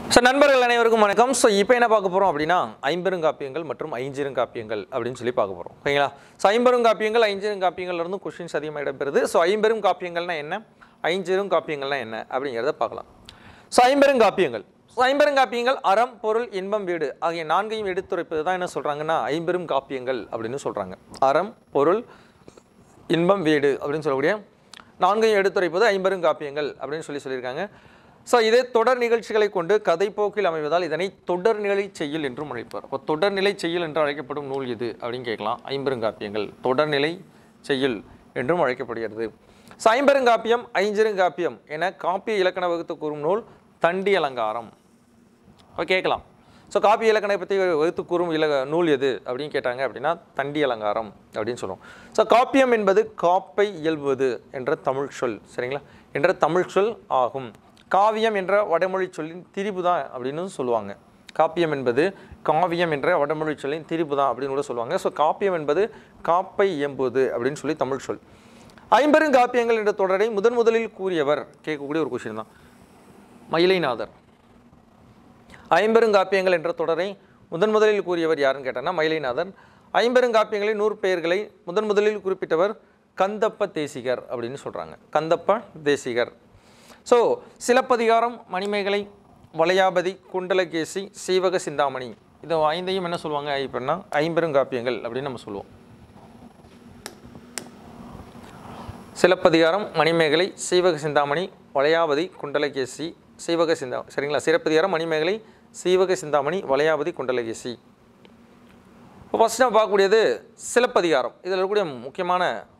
so நண்பர்கள் அனைவருக்கும் வணக்கம் ஸோ இப்போ என்ன பார்க்க போகிறோம் அப்படின்னா ஐம்பெருங்காப்பியங்கள் மற்றும் ஐஞ்சிருங்காப்பியங்கள் அப்படின்னு சொல்லி பார்க்க போகிறோம் ஓகேங்களா ஸோ ஐம்பெருங்காப்பியங்கள் ஐஞ்சிருங்காப்பியங்கள்ல இருந்தும் கொஸ்டின்ஸ் அதிகமாக இடம்பெறுது ஸோ ஐம்பெரும் காப்பியங்கள்னா என்ன ஐஞ்சிரும் காப்பியங்கள்னா என்ன அப்படிங்கிறத பார்க்கலாம் ஸோ ஐம்பெருங்காப்பியங்கள் ஸோ ஐம்பெருங்காப்பியங்கள் அறம் பொருள் இன்பம் வீடு ஆகிய நான்கையும் எடுத்துரைப்பது தான் என்ன சொல்கிறாங்கன்னா ஐம்பெரும் காப்பியங்கள் அப்படின்னு சொல்கிறாங்க அறம் பொருள் இன்பம் வீடு அப்படின்னு சொல்லக்கூடிய நான்கையும் எடுத்துரைப்பது ஐம்பெருங்காப்பியங்கள் அப்படின்னு சொல்லி சொல்லியிருக்காங்க ஸோ இதே தொடர் நிகழ்ச்சிகளை கொண்டு கதைப்போக்கில் அமைவதால் இதனை தொடர்நிலை செய்யுள் என்றும் அழைப்பார் அப்போ தொடர்நிலை செய்யுள் என்று அழைக்கப்படும் நூல் எது அப்படின்னு கேட்கலாம் ஐம்பெருங்காப்பியங்கள் தொடர்நிலை செய்யுள் என்றும் அழைக்கப்படுகிறது ஸோ ஐம்பெருங்காப்பியம் ஐஞ்சிருங்காப்பியம் என காப்பிய இலக்கண வகுத்து கூறும் நூல் தண்டி அலங்காரம் இப்போ கேட்கலாம் ஸோ காப்பி இலக்கணை பற்றி வகுத்து கூறும் இல நூல் எது அப்படின்னு கேட்டாங்க அப்படின்னா தண்டி அலங்காரம் அப்படின்னு சொல்லுவோம் ஸோ காப்பியம் என்பது காப்பை இயல்புவது என்ற தமிழ் சொல் சரிங்களா என்ற தமிழ் சொல் ஆகும் காவியம் என்ற வடமொழி சொல்லின் திரிபு தான் அப்படின்னு சொல்லுவாங்க காப்பியம் என்பது காவியம் என்ற வடமொழி சொல்லின் திரிபு தான் அப்படின்னு கூட சொல்லுவாங்க ஸோ காப்பியம் என்பது காப்பை இயம்புவது அப்படின்னு சொல்லி தமிழ் சொல் ஐம்பெருங்காப்பியங்கள் என்ற தொடரை முதன் முதலில் கூறியவர் கேட்கக்கூடிய ஒரு கொஷின் தான் மயிலைநாதர் ஐம்பெருங்காப்பியங்கள் என்ற தொடரை முதன் முதலில் கூறியவர் யாருன்னு கேட்டாங்கன்னா மயிலைநாதன் ஐம்பெருங்காப்பியங்களின் நூறு பெயர்களை முதன் முதலில் குறிப்பிட்டவர் கந்தப்ப தேசிகர் அப்படின்னு சொல்கிறாங்க கந்தப்ப தேசிகர் ஸோ சிலப்பதிகாரம் மணிமேகலை வளையாபதி குண்டலகேசி சீவக சிந்தாமணி இது ஐந்தையும் என்ன சொல்லுவாங்க இப்படின்னா ஐம்பெருங்காப்பியங்கள் அப்படின்னு நம்ம சொல்லுவோம் சிலப்பதிகாரம் மணிமேகலை சீவக சிந்தாமணி வளையாபதி குண்டலகேசி சீவக சிந்தா சரிங்களா சிலப்பதிகாரம் மணிமேகலை சீவக சிந்தாமணி வளையாபதி குண்டலகேசி இப்போ ஃபஸ்ட் நம்ம பார்க்கக்கூடியது சிலப்பதிகாரம் இதில் இருக்கக்கூடிய முக்கியமான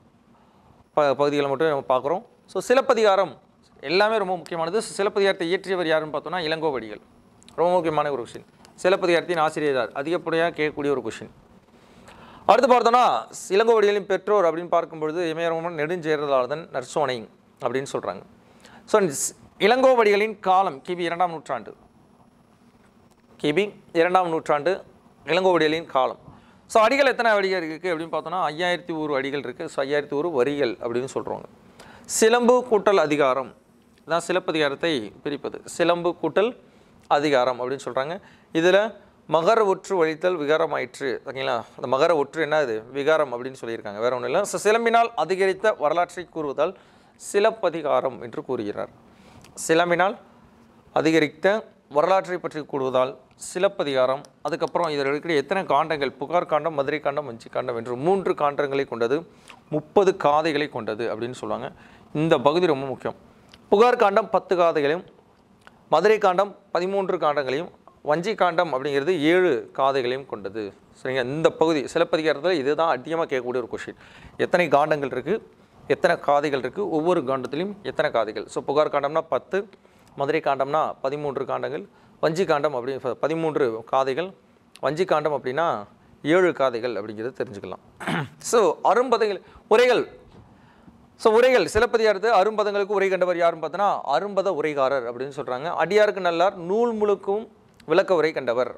ப பகுதிகளை மட்டும் நம்ம பார்க்குறோம் ஸோ சிலப்பதிகாரம் எல்லாமே ரொம்ப முக்கியமானது சிலப்பதிகாரத்தை இயற்றியவர் யாருன்னு பார்த்தோம்னா இளங்கோவடிகள் ரொம்ப முக்கியமான ஒரு கொஷின் சிலப்பதிகாரத்தின் ஆசிரியர் யார் அதிகப்படியாக கேட்கக்கூடிய ஒரு கொஷின் அடுத்து பார்த்தோன்னா இளங்கோவடிகளின் பெற்றோர் அப்படின்னு பார்க்கும்பொழுது இமயரமன் நெடுஞ்சேரலாளன் நர்சோனை அப்படின்னு சொல்கிறாங்க ஸோ இளங்கோவடிகளின் காலம் கிபி இரண்டாம் நூற்றாண்டு கிபி இரண்டாம் நூற்றாண்டு இளங்கோவடிகளின் காலம் ஸோ அடிகள் எத்தனை அடிகள் இருக்குது அப்படின்னு பார்த்தோன்னா ஐயாயிரத்தி ஒரு அடிகள் இருக்குது ஸோ ஐயாயிரத்தி ஒரு வரிகள் அப்படின்னு சொல்கிறாங்க சிலம்பு கூட்டல் அதிகாரம் தான் சிலப்பதிகாரத்தை பிரிப்பது சிலம்பு கூட்டல் அதிகாரம் அப்படின்னு சொல்கிறாங்க இதில் மகர ஒற்று வழித்தல் விகாரம் ஆயிற்று ஓகேங்களா அந்த மகர ஒற்று என்ன இது விகாரம் அப்படின்னு சொல்லியிருக்காங்க வேற ஒன்றும் இல்லை ஸோ சிலம்பினால் அதிகரித்த வரலாற்றை கூறுவதால் சிலப்பதிகாரம் என்று கூறுகிறார் சிலம்பினால் அதிகரித்த வரலாற்றை பற்றி கூறுவதால் சிலப்பதிகாரம் அதுக்கப்புறம் இதில் இருக்கக்கூடிய எத்தனை காண்டங்கள் புகார் காண்டம் மதுரை காண்டம் வஞ்சி காண்டம் என்று மூன்று காண்டங்களை கொண்டது முப்பது காதைகளை கொண்டது அப்படின்னு சொல்லுவாங்க இந்த பகுதி ரொம்ப முக்கியம் புகார் காண்டம் பத்து காதைகளையும் மதுரை காண்டம் பதிமூன்று காண்டங்களையும் வஞ்சி காண்டம் அப்படிங்கிறது ஏழு காதைகளையும் கொண்டது சரிங்க இந்த பகுதி சிலப்பதிகாரத்தில் இதுதான் அதிகமாக கேட்கக்கூடிய ஒரு கொஷின் எத்தனை காண்டங்கள் இருக்குது எத்தனை காதைகள் இருக்குது ஒவ்வொரு காண்டத்திலையும் எத்தனை காதைகள் ஸோ புகார் காண்டம்னா பத்து மதுரை காண்டம்னா பதிமூன்று காண்டங்கள் வஞ்சி காண்டம் அப்படி பதிமூன்று காதைகள் வஞ்சி காண்டம் அப்படின்னா ஏழு காதைகள் அப்படிங்கிறது தெரிஞ்சுக்கலாம் ஸோ அரும்பதங்கள் உரைகள் ஸோ உரைகள் சிலப்பதிகாரத்து அரும்பதங்களுக்கு உரை கண்டவர் யாருன்னு பார்த்தோன்னா அரும்பத உரைகாரர் அப்படின்னு சொல்கிறாங்க அடியாருக்கு நல்லார் நூல் முழுக்கும் விளக்க உரை கண்டவர்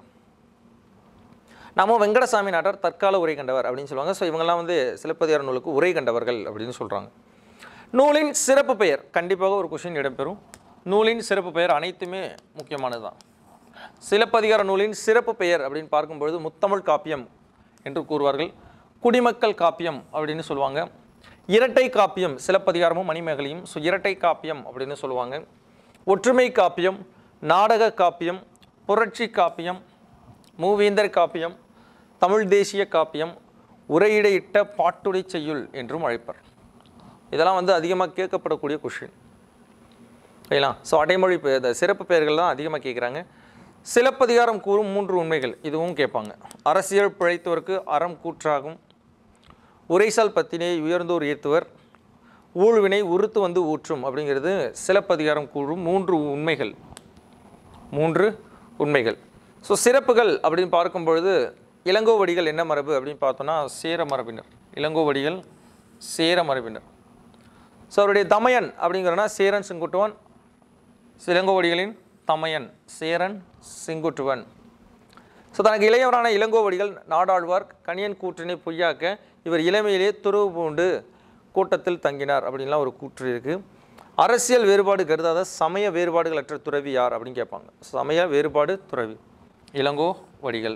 நம்ம வெங்கடசாமி நாட்டார் தற்கால உரை கண்டவர் அப்படின்னு சொல்லுவாங்க ஸோ இவங்கெல்லாம் வந்து சிலப்பதிகார நூலுக்கு உரை கண்டவர்கள் அப்படின்னு சொல்கிறாங்க நூலின் சிறப்பு பெயர் கண்டிப்பாக ஒரு கொஷின் இடம்பெறும் நூலின் சிறப்பு பெயர் அனைத்துமே முக்கியமானது தான் சிலப்பதிகார நூலின் சிறப்பு பெயர் அப்படின்னு பார்க்கும்பொழுது முத்தமிழ் காப்பியம் என்று கூறுவார்கள் குடிமக்கள் காப்பியம் அப்படின்னு சொல்லுவாங்க இரட்டை காப்பியம் சிலப்பதிகாரமும் மணிமேகலையும் ஸோ இரட்டை காப்பியம் அப்படின்னு சொல்லுவாங்க ஒற்றுமை காப்பியம் நாடக காப்பியம் புரட்சி காப்பியம் மூவேந்தர் காப்பியம் தமிழ் தேசிய காப்பியம் உரையிடையிட்ட பாட்டுடை செய்யுள் என்றும் அழைப்பர் இதெல்லாம் வந்து அதிகமாக கேட்கப்படக்கூடிய கொஷின் சரிங்களா ஸோ அடைமொழி பெ- இந்த சிறப்பு பெயர்கள் தான் அதிகமாக கேட்குறாங்க சிலப்பதிகாரம் கூறும் மூன்று உண்மைகள் இதுவும் கேட்பாங்க அரசியல் பிழைத்தோருக்கு அறம் கூற்றாகும் உரைசால் பத்தினை உயர்ந்தோர் ஏத்துவர் ஊழ்வினை உறுத்து வந்து ஊற்றும் அப்படிங்கிறது சிலப்பதிகாரம் கூறும் மூன்று உண்மைகள் மூன்று உண்மைகள் ஸோ சிறப்புகள் அப்படின்னு பார்க்கும்பொழுது இளங்கோவடிகள் என்ன மரபு அப்படின்னு பார்த்தோன்னா சேர மரபினர் இளங்கோவடிகள் சேர மரபினர் ஸோ அவருடைய தமையன் அப்படிங்கிறனா சேரன் செங்குட்டுவன் இளங்கோவடிகளின் தமையன் சேரன் செங்குட்டுவன் ஸோ தனக்கு இளையவரான இளங்கோவடிகள் நாடாழ்வார் கணியன் கூற்றினை பொய்யாக்க இவர் இளமையிலே துறவு பூண்டு கூட்டத்தில் தங்கினார் அப்படின்லாம் ஒரு கூற்று இருக்குது அரசியல் வேறுபாடு கருதாத சமய வேறுபாடுகள் அற்ற துறவி யார் அப்படின்னு கேட்பாங்க சமய வேறுபாடு துறவி இளங்கோ வடிகள்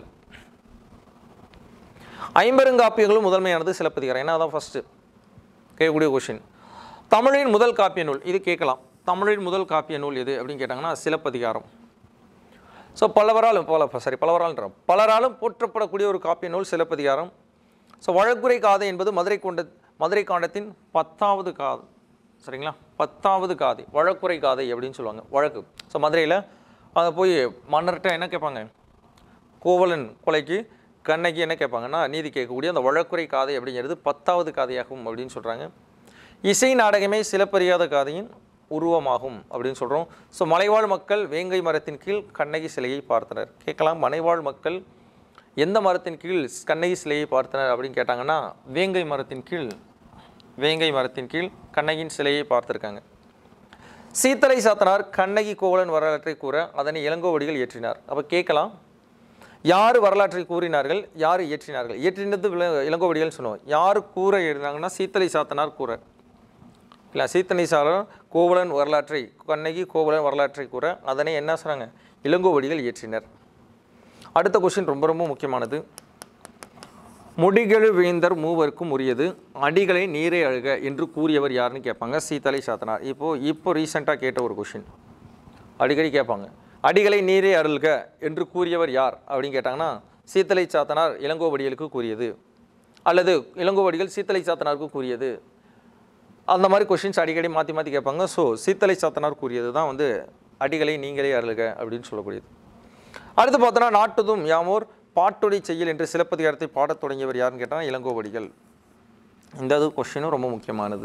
ஐம்பெருங்காப்பியங்களும் முதன்மையானது சிலப்பதிகாரம் ஏன்னா அதான் ஃபஸ்ட்டு கேட்கக்கூடிய கொஷின் தமிழின் முதல் காப்பிய நூல் இது கேட்கலாம் தமிழின் முதல் காப்பிய நூல் எது அப்படின்னு கேட்டாங்கன்னா சிலப்பதிகாரம் ஸோ பலவராலும் பல சாரி பலவரால் பலராலும் போற்றப்படக்கூடிய ஒரு காப்பிய நூல் சிலப்பதிகாரம் ஸோ வழக்குரை காதை என்பது மதுரை கொண்ட மதுரை காண்டத்தின் பத்தாவது காது சரிங்களா பத்தாவது காதை வழக்குரை காதை அப்படின்னு சொல்லுவாங்க வழக்கு ஸோ மதுரையில் அதை போய் மன்னர்கிட்ட என்ன கேட்பாங்க கோவலன் கொலைக்கு கண்ணகி என்ன கேட்பாங்கன்னா நீதி கேட்கக்கூடிய அந்த வழக்குரை காதை அப்படிங்கிறது பத்தாவது காதையாகும் அப்படின்னு சொல்கிறாங்க இசை நாடகமே சிலப்பறியாத காதையின் உருவமாகும் அப்படின்னு சொல்கிறோம் ஸோ மலைவாழ் மக்கள் வேங்கை மரத்தின் கீழ் கண்ணகி சிலையை பார்த்தனர் கேட்கலாம் மலைவாழ் மக்கள் எந்த மரத்தின் கீழ் கண்ணகி சிலையை பார்த்தனர் அப்படின்னு கேட்டாங்கன்னா வேங்கை மரத்தின் கீழ் வேங்கை மரத்தின் கீழ் கண்ணகியின் சிலையை பார்த்திருக்காங்க சீத்தலை சாத்தனார் கண்ணகி கோவலன் வரலாற்றை கூற அதனை இளங்கோவடிகள் இயற்றினார் அப்போ கேட்கலாம் யார் வரலாற்றை கூறினார்கள் யார் இயற்றினார்கள் இயற்றினது வில- இளங்கோவடிகள் சொன்னோம் யார் கூற எழுதினாங்கன்னா சீத்தலை சாத்தனார் கூற இல்லை சீத்தனை சாரர் கோவலன் வரலாற்றை கண்ணகி கோவலன் வரலாற்றை கூற அதனை என்ன சொன்னாங்க இளங்கோவடிகள் இயற்றினர் அடுத்த கொஷின் ரொம்ப ரொம்ப முக்கியமானது முடிகெழு வேந்தர் மூவருக்கும் உரியது அடிகளை நீரை அழுக என்று கூறியவர் யாருன்னு கேட்பாங்க சீத்தலை சாத்தனார் இப்போது இப்போ ரீசெண்டாக கேட்ட ஒரு கொஷின் அடிக்கடி கேட்பாங்க அடிகளை நீரே அருள்க என்று கூறியவர் யார் அப்படின்னு கேட்டாங்கன்னா சீத்தலை சாத்தனார் இளங்கோவடிகளுக்கு கூறியது அல்லது இளங்கோவடிகள் சீத்தலை சாத்தனாருக்கு கூறியது அந்த மாதிரி கொஷின்ஸ் அடிக்கடி மாற்றி மாற்றி கேட்பாங்க ஸோ சீத்தலை சாத்தனார் கூறியது தான் வந்து அடிகளை நீங்களே அருளுக அப்படின்னு சொல்லக்கூடியது அடுத்து பார்த்தோன்னா நாட்டுதும் யாமோர் பாட்டொடி செய்யல் என்று சிலப்பதிகாரத்தை பாடத் தொடங்கியவர் யாருன்னு கேட்டால் இளங்கோவடிகள் இந்த இது கொஷினும் ரொம்ப முக்கியமானது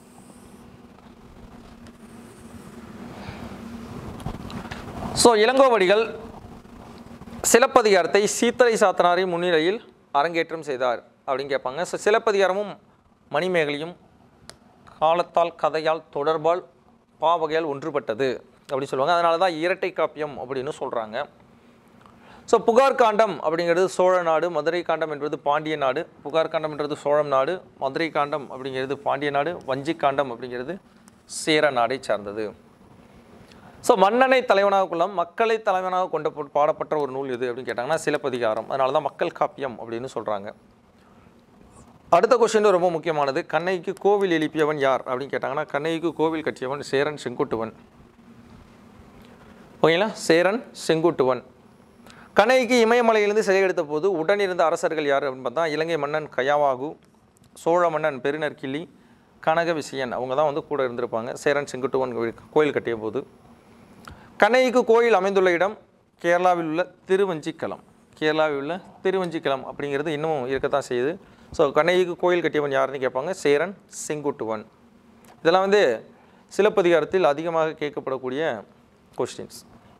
ஸோ இளங்கோவடிகள் சிலப்பதிகாரத்தை சீத்தலை சாத்தனாரின் முன்னிலையில் அரங்கேற்றம் செய்தார் அப்படின்னு கேட்பாங்க ஸோ சிலப்பதிகாரமும் மணிமேகலையும் காலத்தால் கதையால் தொடர்பால் பாவகையால் ஒன்றுபட்டது அப்படின்னு சொல்லுவாங்க அதனால தான் இரட்டை காப்பியம் அப்படின்னு சொல்கிறாங்க ஸோ புகார் காண்டம் அப்படிங்கிறது சோழ நாடு மதுரை காண்டம் என்பது பாண்டிய நாடு புகார் காண்டம் என்றது சோழம் நாடு மதுரை காண்டம் அப்படிங்கிறது பாண்டிய நாடு வஞ்சி காண்டம் அப்படிங்கிறது சேர நாடை சார்ந்தது ஸோ மன்னனை தலைவனாக கொள்ளாம மக்களை தலைவனாக கொண்ட போ- பாடப்பட்ட ஒரு நூல் எது அப்படின்னு கேட்டாங்கன்னா சிலப்பதிகாரம் அதனால தான் மக்கள் காப்பியம் அப்படின்னு சொல்கிறாங்க அடுத்த கொஸ்டின் ரொம்ப முக்கியமானது கண்ணைக்கு கோவில் எழுப்பியவன் யார் அப்படின்னு கேட்டாங்கன்னா கண்ணைக்கு கோவில் கட்டியவன் சேரன் செங்குட்டுவன் ஓகேங்களா சேரன் செங்குட்டுவன் கண்ணைக்கு இமயமலையிலிருந்து சிலை எடுத்த போது உடனிருந்த அரசர்கள் யார் அப்படின்னு பார்த்தா இலங்கை மன்னன் கயாவாகு சோழ மன்னன் பெருநற்கிள்ளி கனக விசயன் அவங்க தான் வந்து கூட இருந்திருப்பாங்க சேரன் செங்குட்டுவன் கோவில் கோயில் கட்டிய போது கண்ணைக்கு கோயில் அமைந்துள்ள இடம் கேரளாவில் உள்ள திருவஞ்சிக்கலம் கேரளாவில் உள்ள திருவஞ்சிக்கலம் அப்படிங்கிறது இன்னமும் இருக்கத்தான் செய்யுது ஸோ கண்ணைக்கு கோயில் கட்டியவன் யாருன்னு கேட்பாங்க சேரன் செங்குட்டுவன் இதெல்லாம் வந்து சிலப்பதிகாரத்தில் அதிகமாக கேட்கப்படக்கூடிய கொஸ்டின்ஸ்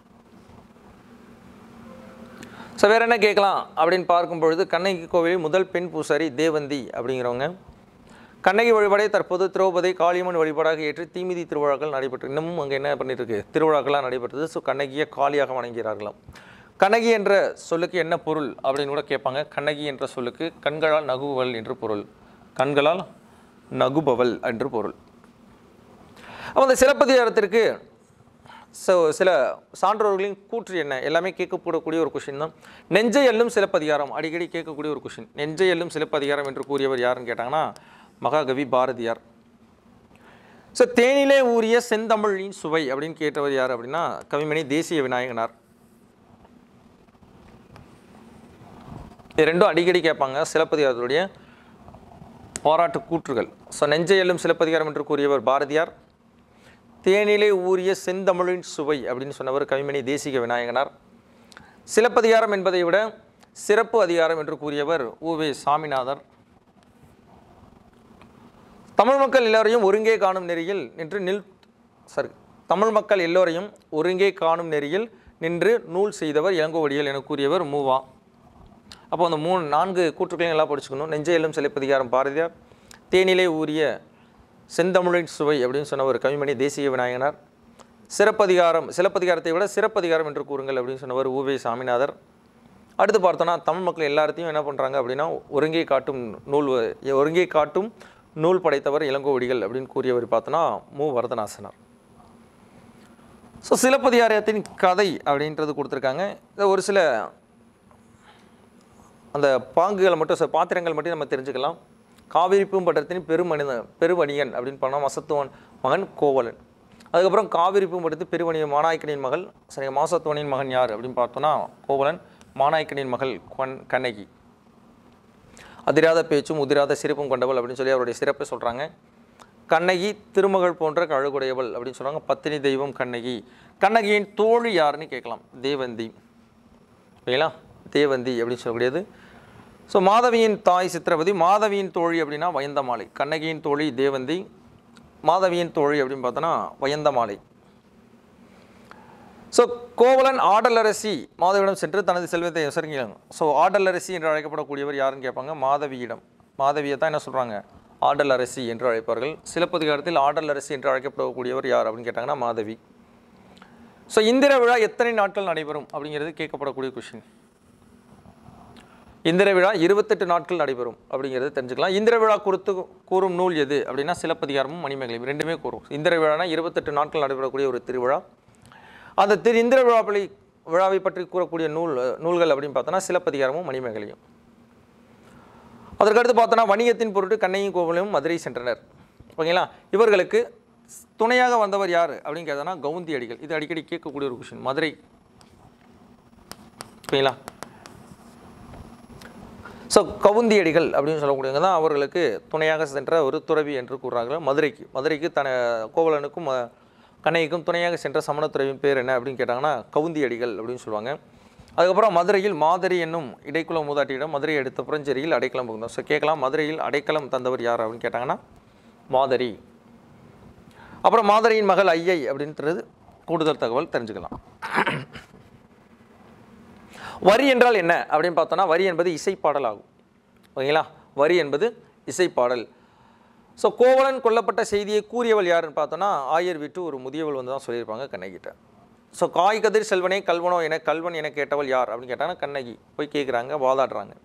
ஸோ வேறு என்ன கேட்கலாம் அப்படின்னு பார்க்கும் பொழுது கண்ணகி கோவிலில் முதல் பெண் பூசாரி தேவந்தி அப்படிங்கிறவங்க கண்ணகி வழிபாடை தற்போது திரௌபதி காளியம்மன் வழிபாடாக ஏற்று தீமிதி திருவிழாக்கள் நடைபெற்று இன்னமும் அங்கே என்ன பண்ணிட்டு இருக்கு திருவிழாக்கள்லாம் நடைபெற்றது ஸோ கண்ணகியை காளியாக வணங்குகிறார்களாம் கண்ணகி என்ற சொல்லுக்கு என்ன பொருள் அப்படின்னு கூட கேட்பாங்க கண்ணகி என்ற சொல்லுக்கு கண்களால் நகுபவள் என்று பொருள் கண்களால் நகுபவள் என்று பொருள் அப்போ அந்த சிலப்பதிகாரத்திற்கு ஸோ சில சான்றோர்களின் கூற்று என்ன எல்லாமே கேட்கப்படக்கூடிய ஒரு கொஷின் தான் நெஞ்சை எல்லும் சிலப்பதிகாரம் அடிக்கடி கேட்கக்கூடிய ஒரு கொஷின் நெஞ்சை எல்லும் சிலப்பதிகாரம் என்று கூறியவர் யாருன்னு கேட்டாங்கன்னா மகாகவி பாரதியார் ஸோ தேனிலே ஊறிய செந்தமிழின் சுவை அப்படின்னு கேட்டவர் யார் அப்படின்னா கவிமணி தேசிய விநாயகனார் இது ரெண்டும் அடிக்கடி கேட்பாங்க சிலப்பதிகாரத்துடைய பாராட்டு கூற்றுகள் ஸோ நெஞ்சை எல்லும் சிலப்பதிகாரம் என்று கூறியவர் பாரதியார் தேனிலே ஊறிய செந்தமிழின் சுவை அப்படின்னு சொன்னவர் கவிமணி தேசிக விநாயகனார் சிலப்பதிகாரம் என்பதை விட சிறப்பு அதிகாரம் என்று கூறியவர் உவே சாமிநாதர் தமிழ் மக்கள் எல்லோரையும் ஒருங்கே காணும் நெறியில் நின்று நில் சாரி தமிழ் மக்கள் எல்லோரையும் ஒருங்கே காணும் நெறியில் நின்று நூல் செய்தவர் இளங்கோவடிகள் என கூறியவர் மூவா அப்போ அந்த மூணு நான்கு கூற்றுக்களையும் எல்லாம் படிச்சுக்கணும் நெஞ்சையெல்லும் சிலப்பதிகாரம் பாரதியார் தேனிலே ஊறிய செந்தமிழின் சுவை அப்படின்னு சொன்ன ஒரு கவிமணி தேசிய விநாயகனார் சிறப்பதிகாரம் சிலப்பதிகாரத்தை விட சிறப்பதிகாரம் என்று கூறுங்கள் அப்படின்னு சொன்னவர் ஊவே சாமிநாதர் அடுத்து பார்த்தோன்னா தமிழ் மக்கள் எல்லாத்தையும் என்ன பண்ணுறாங்க அப்படின்னா ஒருங்கே காட்டும் நூல் வ- ஒருங்கே காட்டும் நூல் படைத்தவர் இளங்கோவடிகள் அப்படின்னு கூறியவர் பார்த்தோன்னா மு வரதநாசனார் ஸோ சிலப்பதிகாரத்தின் கதை அப்படின்றது கொடுத்துருக்காங்க இதை ஒரு சில அந்த பாங்குகளை மட்டும் சில பாத்திரங்கள் மட்டும் நம்ம தெரிஞ்சுக்கலாம் காவிரி பூம்பட்டத்தின் பெருமனித பெருவணியன் அப்படின்னு பண்ணோம் வசத்துவன் மகன் கோவலன் அதுக்கப்புறம் காவிரி பூம்பட்டத்து பெருவணியன் மாநாயக்கனின் மகள் சரி மாசத்துவனின் மகன் யார் அப்படின்னு பார்த்தோன்னா கோவலன் மாநாயக்கனின் மகள் கண் கண்ணகி அதிராத பேச்சும் உதிராத சிரிப்பும் கொண்டவள் அப்படின்னு சொல்லி அவருடைய சிறப்பை சொல்கிறாங்க கண்ணகி திருமகள் போன்ற கழுகுடையவள் அப்படின்னு சொல்கிறாங்க பத்தினி தெய்வம் கண்ணகி கண்ணகியின் தோழி யாருன்னு கேட்கலாம் தேவந்தி ஓகேங்களா தேவந்தி அப்படின்னு சொல்லக்கூடியது ஸோ மாதவியின் தாய் சித்திரவதி மாதவியின் தோழி அப்படின்னா வயந்தமாலை கண்ணகியின் தோழி தேவந்தி மாதவியின் தோழி அப்படின்னு பார்த்தோன்னா வயந்தமாலை ஸோ கோவலன் ஆடலரசி மாதவியிடம் சென்று தனது செல்வத்தை விசரிக்கிறாங்க ஸோ ஆடலரசி என்று அழைக்கப்படக்கூடியவர் யாருன்னு கேட்பாங்க மாதவியிடம் மாதவியை தான் என்ன சொல்கிறாங்க ஆடலரசி என்று அழைப்பார்கள் சிலப்பதிகாரத்தில் ஆடலரசி என்று அழைக்கப்படக்கூடியவர் யார் அப்படின்னு கேட்டாங்கன்னா மாதவி ஸோ இந்திர விழா எத்தனை நாட்கள் நடைபெறும் அப்படிங்கிறது கேட்கப்படக்கூடிய கொஷின் இந்திர விழா இருபத்தெட்டு நாட்கள் நடைபெறும் அப்படிங்கிறது தெரிஞ்சுக்கலாம் இந்திர விழா குறித்து கூறும் நூல் எது அப்படின்னா சிலப்பதிகாரமும் மணிமேகலையும் ரெண்டுமே கூறும் இந்திர விழானா இருபத்தெட்டு நாட்கள் நடைபெறக்கூடிய ஒரு திருவிழா அந்த திரு இந்திர விழாப்பளி விழாவை பற்றி கூறக்கூடிய நூல் நூல்கள் அப்படின்னு பார்த்தோன்னா சிலப்பதிகாரமும் மணிமேகலையும் அதற்கடுத்து பார்த்தோன்னா வணிகத்தின் பொருட்டு கண்ணையும் கோவிலும் மதுரை சென்றனர் ஓகேங்களா இவர்களுக்கு துணையாக வந்தவர் யார் அப்படின்னு கேட்டோன்னா கவுந்தி அடிகள் இது அடிக்கடி கேட்கக்கூடிய ஒரு கொஷின் மதுரை ஓகேங்களா ஸோ கவுந்தியடிகள் அப்படின்னு சொல்லக்கூடியவங்க தான் அவர்களுக்கு துணையாக சென்ற ஒரு துறவி என்று கூறுறாங்க மதுரைக்கு மதுரைக்கு தன கோவலனுக்கும் ம- கண்ணைக்கும் துணையாக சென்ற சமண துறவியின் பேர் என்ன அப்படின்னு கேட்டாங்கன்னா கவுந்தியடிகள் அப்படின்னு சொல்லுவாங்க அதுக்கப்புறம் மதுரையில் மாதரி என்னும் இடைக்குல மூதாட்டியிடம் மதுரை அடுத்த புறஞ்சேரியில் அடைக்கலம் புகுந்தோம் ஸோ கேட்கலாம் மதுரையில் அடைக்கலம் தந்தவர் யார் அப்படின்னு கேட்டாங்கன்னா மாதரி அப்புறம் மாதரியின் மகள் ஐயை அப்படின்றது கூடுதல் தகவல் தெரிஞ்சுக்கலாம் வரி என்றால் என்ன அப்படின்னு பார்த்தோன்னா வரி என்பது இசைப்பாடல் ஆகும் ஓகேங்களா வரி என்பது இசைப்பாடல் ஸோ கோவலன் கொல்லப்பட்ட செய்தியை கூறியவள் யாருன்னு பார்த்தோன்னா ஆயர் வீட்டு ஒரு முதியவள் வந்து தான் சொல்லியிருப்பாங்க கண்ணகிட்ட ஸோ காய் கதிர் செல்வனே கல்வனோ என கல்வன் என கேட்டவள் யார் அப்படின்னு கேட்டாங்கன்னா கண்ணகி போய் கேட்குறாங்க வாதாடுறாங்க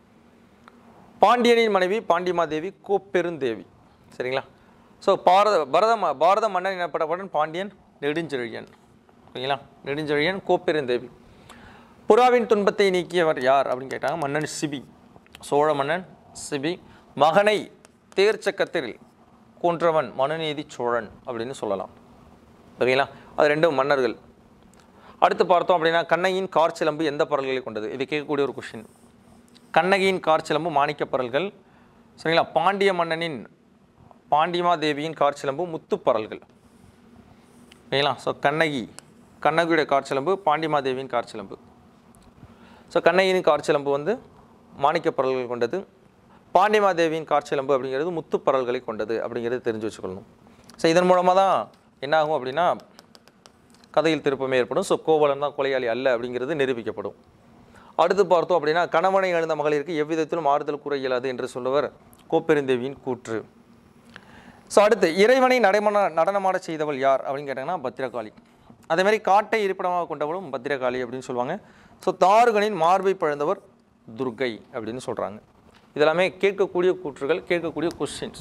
பாண்டியனின் மனைவி பாண்டிமாதேவி கோப்பெருந்தேவி சரிங்களா ஸோ பாரத பரத ம- பாரத மன்னன் எனப்படப்படன் பாண்டியன் நெடுஞ்செழியன் ஓகேங்களா நெடுஞ்செழியன் கோப்பெருந்தேவி புறாவின் துன்பத்தை நீக்கியவர் யார் அப்படின்னு கேட்டாங்க மன்னன் சிபி சோழ மன்னன் சிபி மகனை தேர்ச்சக்கத்தில் கொன்றவன் மனுநீதி சோழன் அப்படின்னு சொல்லலாம் ஓகேங்களா அது ரெண்டும் மன்னர்கள் அடுத்து பார்த்தோம் அப்படின்னா கண்ணகியின் கார்ச்சிலம்பு எந்த பரல்களை கொண்டது இது கேட்கக்கூடிய ஒரு கொஷின் கண்ணகியின் கார்ச்சிலம்பு மாணிக்கப் பரல்கள் சரிங்களா பாண்டிய மன்னனின் பாண்டிமா தேவியின் கார்ச்சிலம்பு முத்துப்பரல்கள் ஓகேங்களா ஸோ கண்ணகி கண்ணகியுடைய கார்ச்சிலம்பு பாண்டிமா தேவியின் கார்ச்சிலம்பு ஸோ கண்ணகியின் கார்ச்சிலம்பு வந்து மாணிக்கப் பரல்கள் கொண்டது பாண்டிமாதேவியின் காட்சியலம்பு அப்படிங்கிறது முத்துப்பரல்களை கொண்டது அப்படிங்கிறது தெரிஞ்சு வச்சுக்கொள்ளணும் ஸோ இதன் மூலமாக தான் என்ன ஆகும் அப்படின்னா கதையில் திருப்பமே ஏற்படும் ஸோ கோவலன் தான் கொலையாளி அல்ல அப்படிங்கிறது நிரூபிக்கப்படும் அடுத்து பார்த்தோம் அப்படின்னா கணவனை இழந்த மகளிருக்கு எவ்விதத்திலும் ஆறுதல் கூற இயலாது என்று சொல்லுவர் கோப்பெருந்தேவியின் கூற்று ஸோ அடுத்து இறைவனை நடைமண நடனமாட செய்தவள் யார் அப்படின்னு கேட்டாங்கன்னா பத்திரகாளி அதே மாதிரி காட்டை இருப்பிடமாக கொண்டவளும் பத்திரகாளி அப்படின்னு சொல்லுவாங்க ஸோ தாருகனின் மார்பை பழந்தவர் துர்கை அப்படின்னு சொல்கிறாங்க இதெல்லாமே கேட்கக்கூடிய கூற்றுகள் கேட்கக்கூடிய கொஸ்டின்ஸ்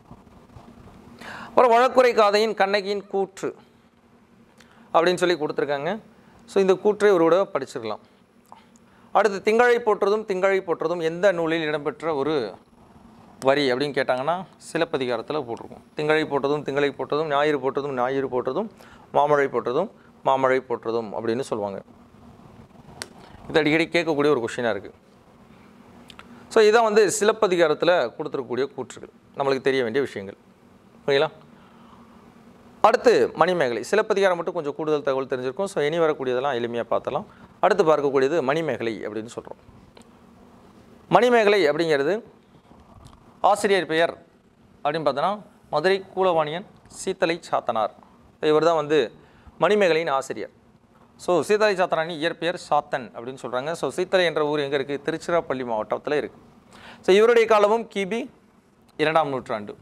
அப்புறம் வழக்குரை காதையின் கண்ணகியின் கூற்று அப்படின்னு சொல்லி கொடுத்துருக்காங்க ஸோ இந்த கூற்றை ஒரு விட படிச்சிடலாம் அடுத்து திங்களை போற்றதும் திங்களை போற்றதும் எந்த நூலில் இடம்பெற்ற ஒரு வரி அப்படின்னு கேட்டாங்கன்னா சிலப்பதிகாரத்தில் போட்டிருக்கும் திங்களை போட்டதும் திங்களை போட்டதும் ஞாயிறு போட்டதும் ஞாயிறு போட்டதும் மாமழை போட்டதும் மாமழை போட்டதும் அப்படின்னு சொல்லுவாங்க இது அடிக்கடி கேட்கக்கூடிய ஒரு கொஷினாக இருக்குது ஸோ இதான் வந்து சிலப்பதிகாரத்தில் கொடுத்துருக்கக்கூடிய கூற்றுகள் நம்மளுக்கு தெரிய வேண்டிய விஷயங்கள் ஓகேங்களா அடுத்து மணிமேகலை சிலப்பதிகாரம் மட்டும் கொஞ்சம் கூடுதல் தகவல் தெரிஞ்சிருக்கும் ஸோ இனி வரக்கூடியதெல்லாம் எளிமையாக பார்த்தலாம் அடுத்து பார்க்கக்கூடியது மணிமேகலை அப்படின்னு சொல்கிறோம் மணிமேகலை அப்படிங்கிறது ஆசிரியர் பெயர் அப்படின்னு பார்த்தோன்னா மதுரை கூலவாணியன் சீத்தலை சாத்தனார் இவர் தான் வந்து மணிமேகலையின் ஆசிரியர் ஸோ சீத்தலை சாத்தனாரின் இயற்பெயர் சாத்தன் அப்படின்னு சொல்கிறாங்க ஸோ சீத்தலை என்ற ஊர் எங்கே இருக்குது திருச்சிராப்பள்ளி மாவட்டத்தில் இருக்குது ஸோ இவருடைய காலமும் கிபி இரண்டாம் நூற்றாண்டு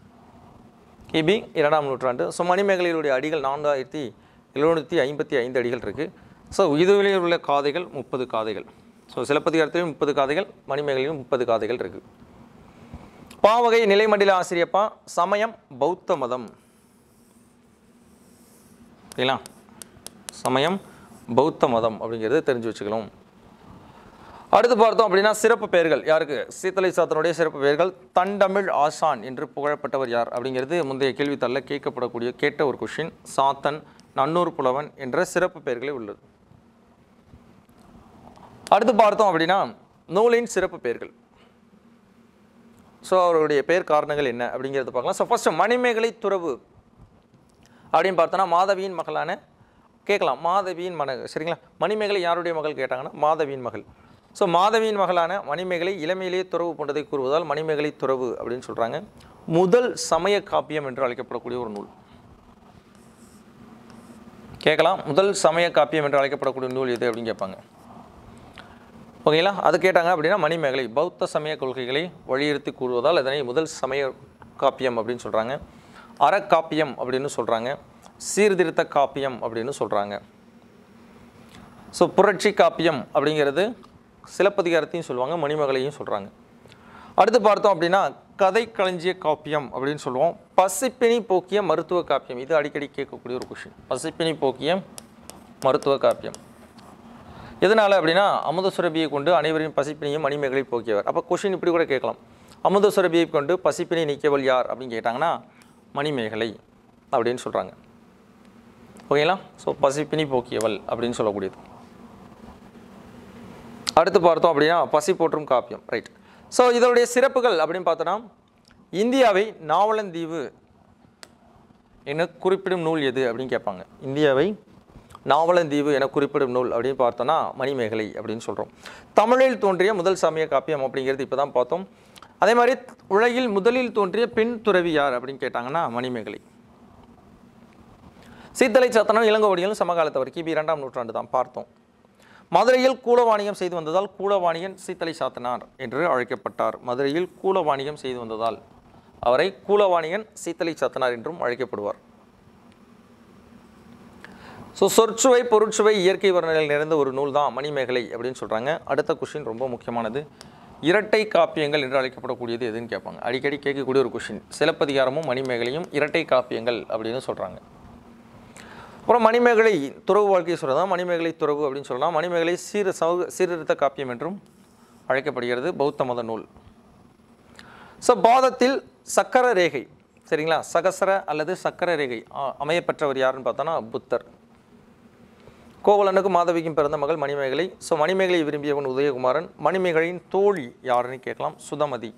கிபி இரண்டாம் நூற்றாண்டு ஸோ மணிமேகலையிலுடைய அடிகள் நான்காயிரத்தி எழுநூற்றி ஐம்பத்தி ஐந்து அடிகள் இருக்குது ஸோ இதுவிலே உள்ள காதைகள் முப்பது காதைகள் ஸோ சிலப்பதிகாரத்திலும் முப்பது காதைகள் மணிமேகலையிலும் முப்பது காதைகள் இருக்குது பாவகை நிலைமண்டல ஆசிரியப்பா சமயம் பௌத்த மதம் சரிங்களா சமயம் பௌத்த மதம் அப்படிங்கிறத தெரிஞ்சு வச்சுக்கணும் அடுத்து பார்த்தோம் அப்படின்னா சிறப்பு பெயர்கள் யாருக்கு சீத்தலை சாத்தனுடைய சிறப்பு பெயர்கள் தண்டமிழ் ஆசான் என்று புகழப்பட்டவர் யார் அப்படிங்கிறது முந்தைய கேள்வித்தாளில் கேட்கப்படக்கூடிய கேட்ட ஒரு கொஷின் சாத்தன் நன்னூர் புலவன் என்ற சிறப்பு பெயர்களே உள்ளது அடுத்து பார்த்தோம் அப்படின்னா நூலின் சிறப்பு பெயர்கள் ஸோ அவருடைய பெயர் காரணங்கள் என்ன அப்படிங்கிறத பார்க்கலாம் ஸோ ஃபஸ்ட்டு மணிமேகலை துறவு அப்படின்னு பார்த்தோன்னா மாதவியின் மகளான கேட்கலாம் மாதவியின் மன சரிங்களா மணிமேகலை யாருடைய மகள் கேட்டாங்கன்னா மாதவியின் மகள் ஸோ மாதவியின் மகளான மணிமேகலை இளமையிலேயே துறவு போன்றதை கூறுவதால் மணிமேகலை துறவு அப்படின்னு சொல்கிறாங்க முதல் சமய காப்பியம் என்று அழைக்கப்படக்கூடிய ஒரு நூல் கேட்கலாம் முதல் சமய காப்பியம் என்று அழைக்கப்படக்கூடிய நூல் எது அப்படின்னு கேட்பாங்க ஓகேங்களா அது கேட்டாங்க அப்படின்னா மணிமேகலை பௌத்த சமய கொள்கைகளை வலியுறுத்தி கூறுவதால் அதனை முதல் சமய காப்பியம் அப்படின்னு சொல்கிறாங்க அறக்காப்பியம் அப்படின்னு சொல்கிறாங்க சீர்திருத்த காப்பியம் அப்படின்னு சொல்கிறாங்க ஸோ புரட்சி காப்பியம் அப்படிங்கிறது சிலப்பதிகாரத்தையும் சொல்லுவாங்க மணிமகளையும் சொல்கிறாங்க அடுத்து பார்த்தோம் அப்படின்னா கதை களஞ்சிய காப்பியம் அப்படின்னு சொல்லுவோம் பசிப்பினி போக்கிய மருத்துவ காப்பியம் இது அடிக்கடி கேட்கக்கூடிய ஒரு கொஷின் பசிப்பினி போக்கிய மருத்துவ காப்பியம் எதனால் அப்படின்னா அமுத சுரபியை கொண்டு அனைவரையும் பசிப்பினியும் மணிமேகலை போக்கியவர் அப்போ கொஷின் இப்படி கூட கேட்கலாம் அமுத சுரபியை கொண்டு பசிப்பினை நீக்கியவள் யார் அப்படின்னு கேட்டாங்கன்னா மணிமேகலை அப்படின்னு சொல்கிறாங்க ஓகேங்களா ஸோ பசிப்பினி போக்கியவள் அப்படின்னு சொல்லக்கூடியது அடுத்து பார்த்தோம் அப்படின்னா பசி போற்றும் காப்பியம் ரைட் ஸோ இதனுடைய சிறப்புகள் அப்படின்னு பார்த்தோன்னா இந்தியாவை நாவலந்தீவு என குறிப்பிடும் நூல் எது அப்படின்னு கேட்பாங்க இந்தியாவை நாவலந்தீவு என குறிப்பிடும் நூல் அப்படின்னு பார்த்தோன்னா மணிமேகலை அப்படின்னு சொல்கிறோம் தமிழில் தோன்றிய முதல் சமய காப்பியம் அப்படிங்கிறது இப்போ தான் பார்த்தோம் அதே மாதிரி உலகில் முதலில் தோன்றிய பெண் துறவி யார் அப்படின்னு கேட்டாங்கன்னா மணிமேகலை சீத்தலை சாத்தனம் இளங்கோவடிகளும் சமகாலத்தவர் கிபி இரண்டாம் நூற்றாண்டு தான் பார்த்தோம் மதுரையில் கூலவாணியம் செய்து வந்ததால் கூலவாணியன் சீத்தலை சாத்தனார் என்று அழைக்கப்பட்டார் மதுரையில் கூலவாணியம் செய்து வந்ததால் அவரை கூலவாணியன் சீத்தலை சாத்தனார் என்றும் அழைக்கப்படுவார் ஸோ சொற்சுவை பொருட்சுவை இயற்கை வர்ணனையில் நிறைந்த ஒரு நூல் தான் மணிமேகலை அப்படின்னு சொல்கிறாங்க அடுத்த கொஷின் ரொம்ப முக்கியமானது இரட்டை காப்பியங்கள் என்று அழைக்கப்படக்கூடியது எதுன்னு கேட்பாங்க அடிக்கடி கேட்கக்கூடிய ஒரு கொஷின் சிலப்பதிகாரமும் மணிமேகலையும் இரட்டை காப்பியங்கள் அப்படின்னு சொல்கிறாங்க அப்புறம் மணிமேகலை துறவு வாழ்க்கையை சொல்கிறதா மணிமேகலை துறவு அப்படின்னு சொல்லலாம் மணிமேகலை சீர சௌ சீர்திருத்த காப்பியம் என்றும் அழைக்கப்படுகிறது பௌத்த மத நூல் ஸோ பாதத்தில் சக்கர ரேகை சரிங்களா சகசர அல்லது சக்கர ரேகை ஆ- அமையப்பெற்றவர் யாருன்னு பார்த்தோன்னா புத்தர் கோவலனுக்கும் மாதவிக்கும் பிறந்த மகள் மணிமேகலை ஸோ மணிமேகலை விரும்பியவன் உதயகுமாரன் மணிமேகலையின் தோழி யாருன்னு கேட்கலாம் சுதமதி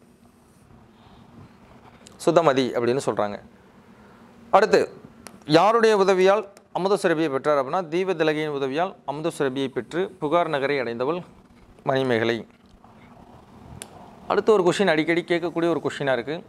சுதமதி அப்படின்னு சொல்கிறாங்க அடுத்து யாருடைய உதவியால் அமுத சுரபியை பெற்றார் அப்படின்னா தீப திலகையின் உதவியால் அமுத சுரபியை பெற்று புகார் நகரை அடைந்தவள் மணிமேகலை அடுத்து ஒரு கொஷின் அடிக்கடி கேட்கக்கூடிய ஒரு கொஷினாக இருக்குது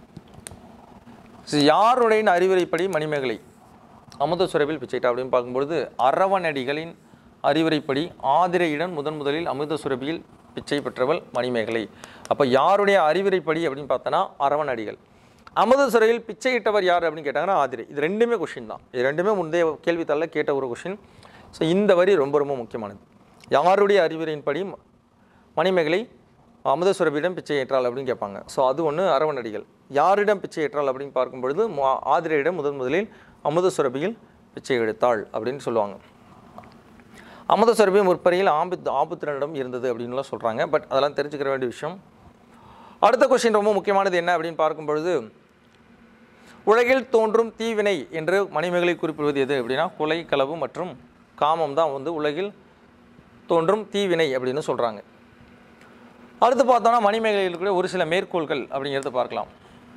யாருடைய அறிவுரைப்படி மணிமேகலை அமுத சுரபில் பிச்சைட்டா அப்படின்னு பார்க்கும்பொழுது அரவணடிகளின் அறிவுரைப்படி ஆதிரையிடம் முதன் முதலில் அமுத சுரபியில் பிச்சை பெற்றவள் மணிமேகலை அப்போ யாருடைய அறிவுரைப்படி அப்படின்னு பார்த்தோன்னா அரவணடிகள் அமுத சுரபில் பிச்சையிட்டவர் யார் அப்படின்னு கேட்டாங்கன்னா ஆதிரை இது ரெண்டுமே கொஷின் தான் இது ரெண்டுமே முந்தைய கேள்வித்தாளில் கேட்ட ஒரு கொஷின் ஸோ இந்த வரி ரொம்ப ரொம்ப முக்கியமானது யாருடைய அறிவுரையின்படி ம- மணிமேகலை அமுத சுரபியிடம் பிச்சை ஏற்றாள் அப்படின்னு கேட்பாங்க ஸோ அது ஒன்று அரவணடிகள் யாரிடம் பிச்சை ஏற்றாள் அப்படின்னு பார்க்கும் பொழுது மா- ஆதிரையிடம் முதன் முதலில் அமுத சுரபியில் பிச்சை எடுத்தாள் அப்படின்னு சொல்லுவாங்க அமுத சுரபி முற்பறையில் ஆபத்து ஆபுத்திரனிடம் இருந்தது அப்படின்னுலாம் சொல்கிறாங்க பட் அதெல்லாம் தெரிஞ்சுக்கிற வேண்டிய விஷயம் அடுத்த கொஸ்டின் ரொம்ப முக்கியமானது என்ன அப்படின்னு பார்க்கும் பொழுது உலகில் தோன்றும் தீவினை என்று மணிமேகலை குறிப்பிடுவது எது அப்படின்னா கொலை களவு மற்றும் காமம் தான் வந்து உலகில் தோன்றும் தீவினை அப்படின்னு சொல்கிறாங்க அடுத்து பார்த்தோம்னா மணிமேகலையில் இருக்கிற ஒரு சில மேற்கோள்கள் அப்படிங்கிறத பார்க்கலாம்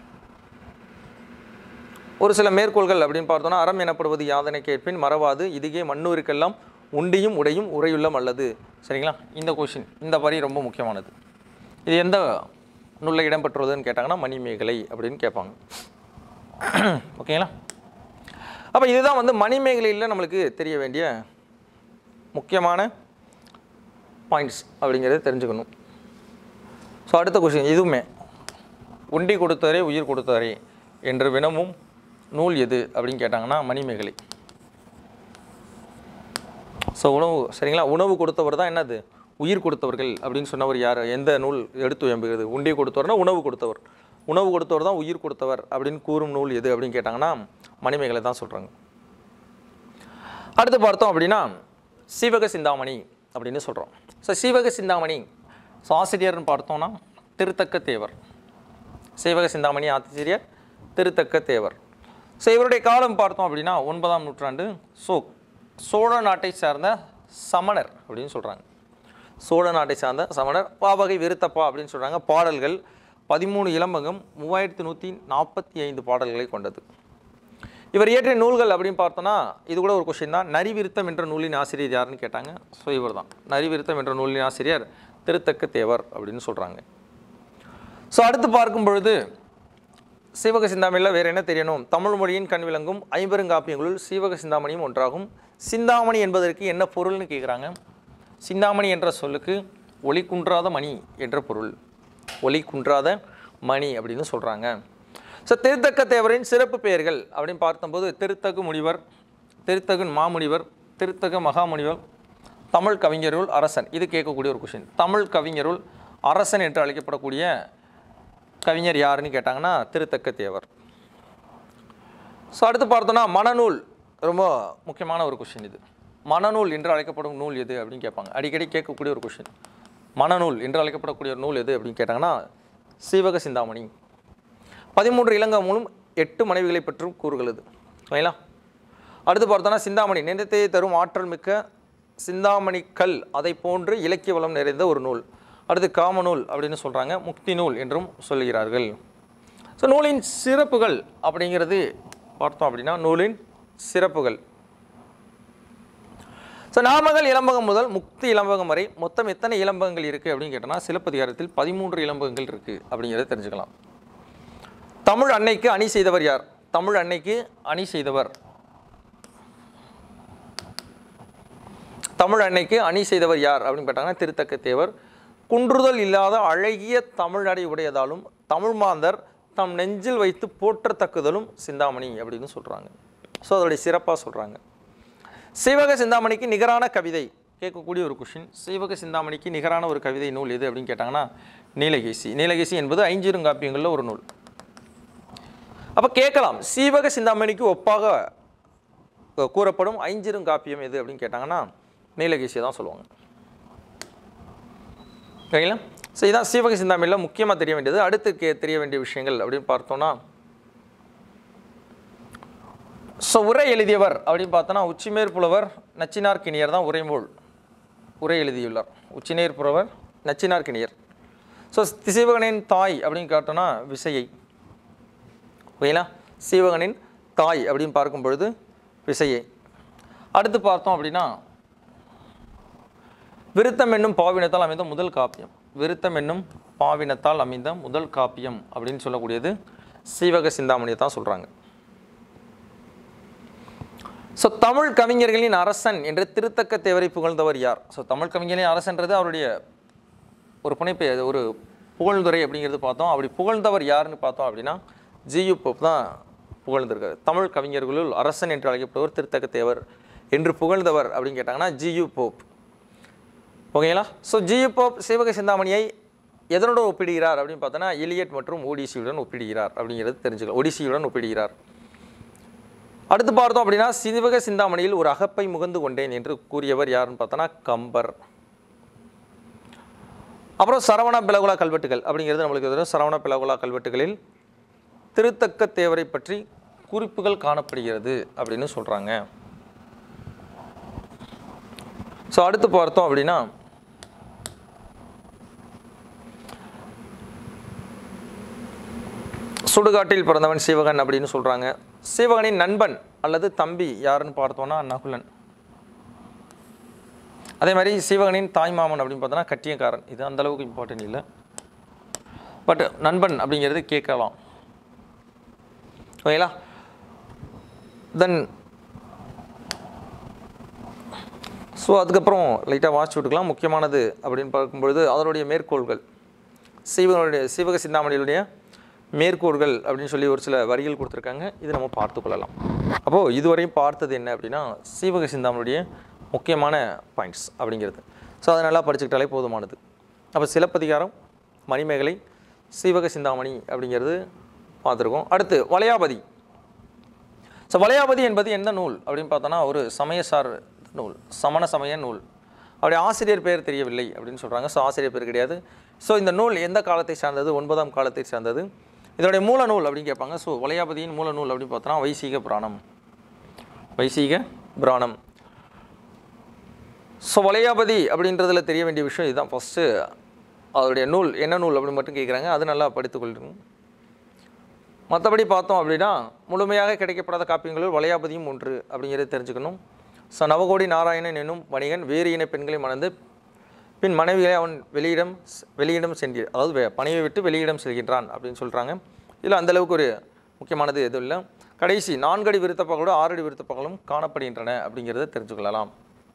ஒரு சில மேற்கோள்கள் அப்படின்னு பார்த்தோம்னா அறம் எனப்படுவது யாதனை கேட்பின் மறவாது இதுகே மண்ணூருக்கெல்லாம் உண்டியும் உடையும் உரையுள்ளம் அல்லது சரிங்களா இந்த கொஷின் இந்த வரி ரொம்ப முக்கியமானது இது எந்த நூலில் இடம்பெற்றுள்ளதுன்னு கேட்டாங்கன்னா மணிமேகலை அப்படின்னு கேட்பாங்க ஓகேங்களா அப்போ இதுதான் வந்து மணிமேகலையில் நம்மளுக்கு தெரிய வேண்டிய முக்கியமான பாயிண்ட்ஸ் அப்படிங்கிறத தெரிஞ்சுக்கணும் ஸோ அடுத்த கொஸ்டின் இதுவுமே உண்டி கொடுத்தவரே உயிர் கொடுத்தவரே என்று வினமும் நூல் எது அப்படின்னு கேட்டாங்கன்னா மணிமேகலை ஸோ உணவு சரிங்களா உணவு கொடுத்தவர் தான் என்னது உயிர் கொடுத்தவர்கள் அப்படின்னு சொன்னவர் யார் எந்த நூல் எடுத்து எம்புகிறது உண்டி கொடுத்தவர்னா உணவு கொடுத்தவர் உணவு கொடுத்தவர் தான் உயிர் கொடுத்தவர் அப்படின்னு கூறும் நூல் எது அப்படின்னு கேட்டாங்கன்னா மணிமேகலை தான் சொல்கிறாங்க அடுத்து பார்த்தோம் அப்படின்னா சீவக சிந்தாமணி அப்படின்னு சொல்கிறோம் ஸோ சீவக சிந்தாமணி ஸோ ஆசிரியர்னு பார்த்தோம்னா திருத்தக்க தேவர் சீவக சிந்தாமணி ஆசிரியர் திருத்தக்க தேவர் ஸோ இவருடைய காலம் பார்த்தோம் அப்படின்னா ஒன்பதாம் நூற்றாண்டு ஸோ சோழ நாட்டை சார்ந்த சமணர் அப்படின்னு சொல்கிறாங்க சோழ நாட்டை சார்ந்த சமணர் பாவகை விருத்தப்பா அப்படின்னு சொல்கிறாங்க பாடல்கள் பதிமூணு இளம்பகம் மூவாயிரத்தி நூற்றி நாற்பத்தி ஐந்து பாடல்களை கொண்டது இவர் இயற்றிய நூல்கள் அப்படின்னு பார்த்தோன்னா இது கூட ஒரு கொஷின் தான் நரிவிருத்தம் என்ற நூலின் ஆசிரியர் யாருன்னு கேட்டாங்க ஸோ இவர் தான் நரிவிருத்தம் என்ற நூலின் ஆசிரியர் திருத்தக்க தேவர் அப்படின்னு சொல்கிறாங்க ஸோ அடுத்து பார்க்கும் பொழுது சீவக சிந்தாமணியில் வேறு என்ன தெரியணும் தமிழ் மொழியின் கண் விளங்கும் ஐம்பெருங்காப்பியங்களுள் சீவக சிந்தாமணியும் ஒன்றாகும் சிந்தாமணி என்பதற்கு என்ன பொருள்னு கேட்குறாங்க சிந்தாமணி என்ற சொல்லுக்கு ஒளி குன்றாத மணி என்ற பொருள் ஒளி குன்றாத மணி அப்படின்னு சொல்கிறாங்க ஸோ திருத்தக்க தேவரின் சிறப்பு பெயர்கள் அப்படின்னு பார்த்தபோது திருத்தகு முனிவர் திருத்தகு மாமுனிவர் திருத்தக மகாமுனிவர் தமிழ் கவிஞருள் அரசன் இது கேட்கக்கூடிய ஒரு கொஷின் தமிழ் கவிஞருள் அரசன் என்று அழைக்கப்படக்கூடிய கவிஞர் யாருன்னு கேட்டாங்கன்னா திருத்தக்க தேவர் ஸோ அடுத்து பார்த்தோன்னா மனநூல் ரொம்ப முக்கியமான ஒரு கொஷின் இது மனநூல் என்று அழைக்கப்படும் நூல் எது அப்படின்னு கேட்பாங்க அடிக்கடி கேட்கக்கூடிய ஒரு கொஷின் மனநூல் என்று அழைக்கப்படக்கூடிய ஒரு நூல் எது அப்படின்னு கேட்டாங்கன்னா சீவக சிந்தாமணி பதிமூன்று இலங்கை மூலம் எட்டு மனைவிகளை பற்றும் கூறுகிறது ஓகேங்களா அடுத்து பார்த்தோன்னா சிந்தாமணி நினைத்தை தரும் ஆற்றல் மிக்க சிந்தாமணி கல் அதை போன்று இலக்கிய வளம் நிறைந்த ஒரு நூல் அடுத்து காமநூல் அப்படின்னு சொல்கிறாங்க முக்தி நூல் என்றும் சொல்லுகிறார்கள் ஸோ நூலின் சிறப்புகள் அப்படிங்கிறது பார்த்தோம் அப்படின்னா நூலின் சிறப்புகள் ஸோ நாமகள் இளம்பகம் முதல் முக்தி இளம்பகம் வரை மொத்தம் எத்தனை இளம்பகங்கள் இருக்குது அப்படின்னு கேட்டோம்னா சிலப்பதிகாரத்தில் பதிமூன்று இளம்பகங்கள் இருக்குது அப்படிங்கிறத தெரிஞ்சுக்கலாம் தமிழ் அன்னைக்கு அணி செய்தவர் யார் தமிழ் அன்னைக்கு அணி செய்தவர் தமிழ் அன்னைக்கு அணி செய்தவர் யார் அப்படின்னு கேட்டாங்கன்னா திருத்தக்க தேவர் குன்றுதல் இல்லாத அழகிய தமிழ்நடை உடையதாலும் தமிழ் மாந்தர் தம் நெஞ்சில் வைத்து போற்றத்தக்குதலும் சிந்தாமணி அப்படின்னு சொல்கிறாங்க ஸோ அதோடைய சிறப்பாக சொல்கிறாங்க சீவக சிந்தாமணிக்கு நிகரான கவிதை கேட்கக்கூடிய ஒரு கொஷின் சீவக சிந்தாமணிக்கு நிகரான ஒரு கவிதை நூல் எது அப்படின்னு கேட்டாங்கன்னா நீலகேசி நீலகேசி என்பது ஐஞ்சிருங்காப்பியங்களில் ஒரு நூல் அப்போ கேட்கலாம் சீவக சிந்தாமணிக்கு ஒப்பாக அஹ், கூறப்படும் ஐஞ்சிருங்காப்பியம் எது அப்படின்னு கேட்டாங்கன்னா நீலகேசியை தான் சொல்லுவாங்க ஓகேங்களா ஸோ இதான் சீவக சிந்தாமணியில் முக்கியமாக தெரிய வேண்டியது அடுத்து கே தெரிய வேண்டிய விஷயங்கள் அப்படின்னு பார்த்தோன்னா ஸோ உரை எழுதியவர் அப்படின்னு பார்த்தோன்னா உச்சிமேர் புலவர் நச்சினார் கிணியர் தான் உரைமூல் உரை எழுதியுள்ளார் உச்சிநேர் புலவர் நச்சினார் கிணியர் ஸோ சிவகனின் தாய் அப்படின்னு கேட்டோன்னா விசையை ஓகேங்களா சீவகனின் தாய் அப்படின்னு பார்க்கும் பொழுது விசையை அடுத்து பார்த்தோம் அப்படின்னா விருத்தம் என்னும் பாவினத்தால் அமைந்த முதல் காப்பியம் விருத்தம் என்னும் பாவினத்தால் அமைந்த முதல் காப்பியம் அப்படின்னு சொல்லக்கூடியது சீவக சிந்தாமணியை தான் சொல்கிறாங்க ஸோ தமிழ் கவிஞர்களின் அரசன் என்று திருத்தக்க தேவரை புகழ்ந்தவர் யார் ஸோ தமிழ் கவிஞர்களின் அரசன்றது அவருடைய ஒரு புனைப்பு அது ஒரு புகழ்ந்துரை அப்படிங்கிறது பார்த்தோம் அப்படி புகழ்ந்தவர் யாருன்னு பார்த்தோம் அப்படின்னா ஜியு போப் தான் புகழ்ந்திருக்காரு தமிழ் கவிஞர்களுள் அரசன் என்று அழைக்கப்படுவர் திருத்தக்க தேவர் என்று புகழ்ந்தவர் அப்படின்னு கேட்டாங்கன்னா ஜியு போப் ஓகேங்களா ஸோ ஜியு போப் சிவக சிந்தாமணியை எதனோட ஒப்பிடுகிறார் அப்படின்னு பார்த்தோன்னா எலியட் மற்றும் ஓடிசியுடன் ஒப்பிடுகிறார் அப்படிங்கிறது தெரிஞ்சுக்கலாம் ஒடிசியுடன் ஒப்பிடுகிறார் அடுத்து பார்த்தோம் அப்படின்னா சிவக சிந்தாமணியில் ஒரு அகப்பை முகந்து கொண்டேன் என்று கூறியவர் யாருன்னு பார்த்தோன்னா கம்பர் அப்புறம் சரவண பிளகுலா கல்வெட்டுகள் அப்படிங்கிறது நம்மளுக்கு தெரியும் சரவண பிளகுலா கல்வெட்டுகளில் திருத்தக்க தேவரை பற்றி குறிப்புகள் காணப்படுகிறது அப்படின்னு சொல்கிறாங்க ஸோ அடுத்து பார்த்தோம் அப்படின்னா சுடுகாட்டில் பிறந்தவன் சிவகன் அப்படின்னு சொல்கிறாங்க சிவகனின் நண்பன் அல்லது தம்பி யாருன்னு பார்த்தோன்னா நகுலன் அதே மாதிரி சிவகனின் தாய்மாமன் அப்படின்னு பார்த்தோன்னா கட்டியக்காரன் இது அந்த அளவுக்கு இம்பார்ட்டன்ட் இல்லை பட் நண்பன் அப்படிங்கிறது கேட்கலாம் ஓகேங்களா தென் ஸோ அதுக்கப்புறம் லைட்டாக வாட்ச் விட்டுக்கலாம் முக்கியமானது அப்படின்னு பார்க்கும்பொழுது அதனுடைய மேற்கோள்கள் சீவகனுடைய சீவக சிந்தாமணியுடைய மேற்கோள்கள் அப்படின்னு சொல்லி ஒரு சில வரிகள் கொடுத்துருக்காங்க இது நம்ம பார்த்து கொள்ளலாம் அப்போது இதுவரையும் பார்த்தது என்ன அப்படின்னா சீவக சிந்தாமணியுடைய முக்கியமான பாயிண்ட்ஸ் அப்படிங்கிறது ஸோ அதை நல்லா படிச்சுக்கிட்டாலே போதுமானது அப்போ சிலப்பதிகாரம் மணிமேகலை சீவக சிந்தாமணி அப்படிங்கிறது பார்த்துருக்கோம் அடுத்து வளையாபதி ஸோ வளையாபதி என்பது எந்த நூல் அப்படின்னு பார்த்தோன்னா ஒரு சமயசார் நூல் சமண சமய நூல் அவருடைய ஆசிரியர் பெயர் தெரியவில்லை அப்படின்னு சொல்கிறாங்க ஸோ ஆசிரியர் பேர் கிடையாது ஸோ இந்த நூல் எந்த காலத்தை சார்ந்தது ஒன்பதாம் காலத்தை சார்ந்தது இதனுடைய மூல நூல் அப்படின்னு கேட்பாங்க ஸோ வளையாபதியின் மூல நூல் அப்படின்னு பார்த்தோன்னா வைசீக புராணம் வைசீக புராணம் ஸோ வளையாபதி அப்படின்றதுல தெரிய வேண்டிய விஷயம் இதுதான் ஃபஸ்ட்டு அதோடைய நூல் என்ன நூல் அப்படின்னு மட்டும் கேட்குறாங்க அது நல்லா படித்துக்கொள்ளணும் மற்றபடி பார்த்தோம் அப்படின்னா முழுமையாக கிடைக்கப்படாத காப்பியங்களுள் வளையாபதியும் ஒன்று அப்படிங்கிறத தெரிஞ்சுக்கணும் ஸோ நவகோடி நாராயணன் என்னும் வணிகன் வேறு இன பெண்களை மணந்து பின் மனைவிகளை அவன் வெளியிடம் வெளியிடம் சென்று அதாவது வெ- பணியை விட்டு வெளியிடம் செல்கின்றான் அப்படின்னு சொல்கிறாங்க இதில் அந்தளவுக்கு ஒரு முக்கியமானது எதுவும் இல்லை கடைசி நான்கடி விருத்தப்பகளோடு ஆறடி விருத்தப்பகளும் காணப்படுகின்றன அப்படிங்கிறத தெரிஞ்சுக்கொள்ளலாம்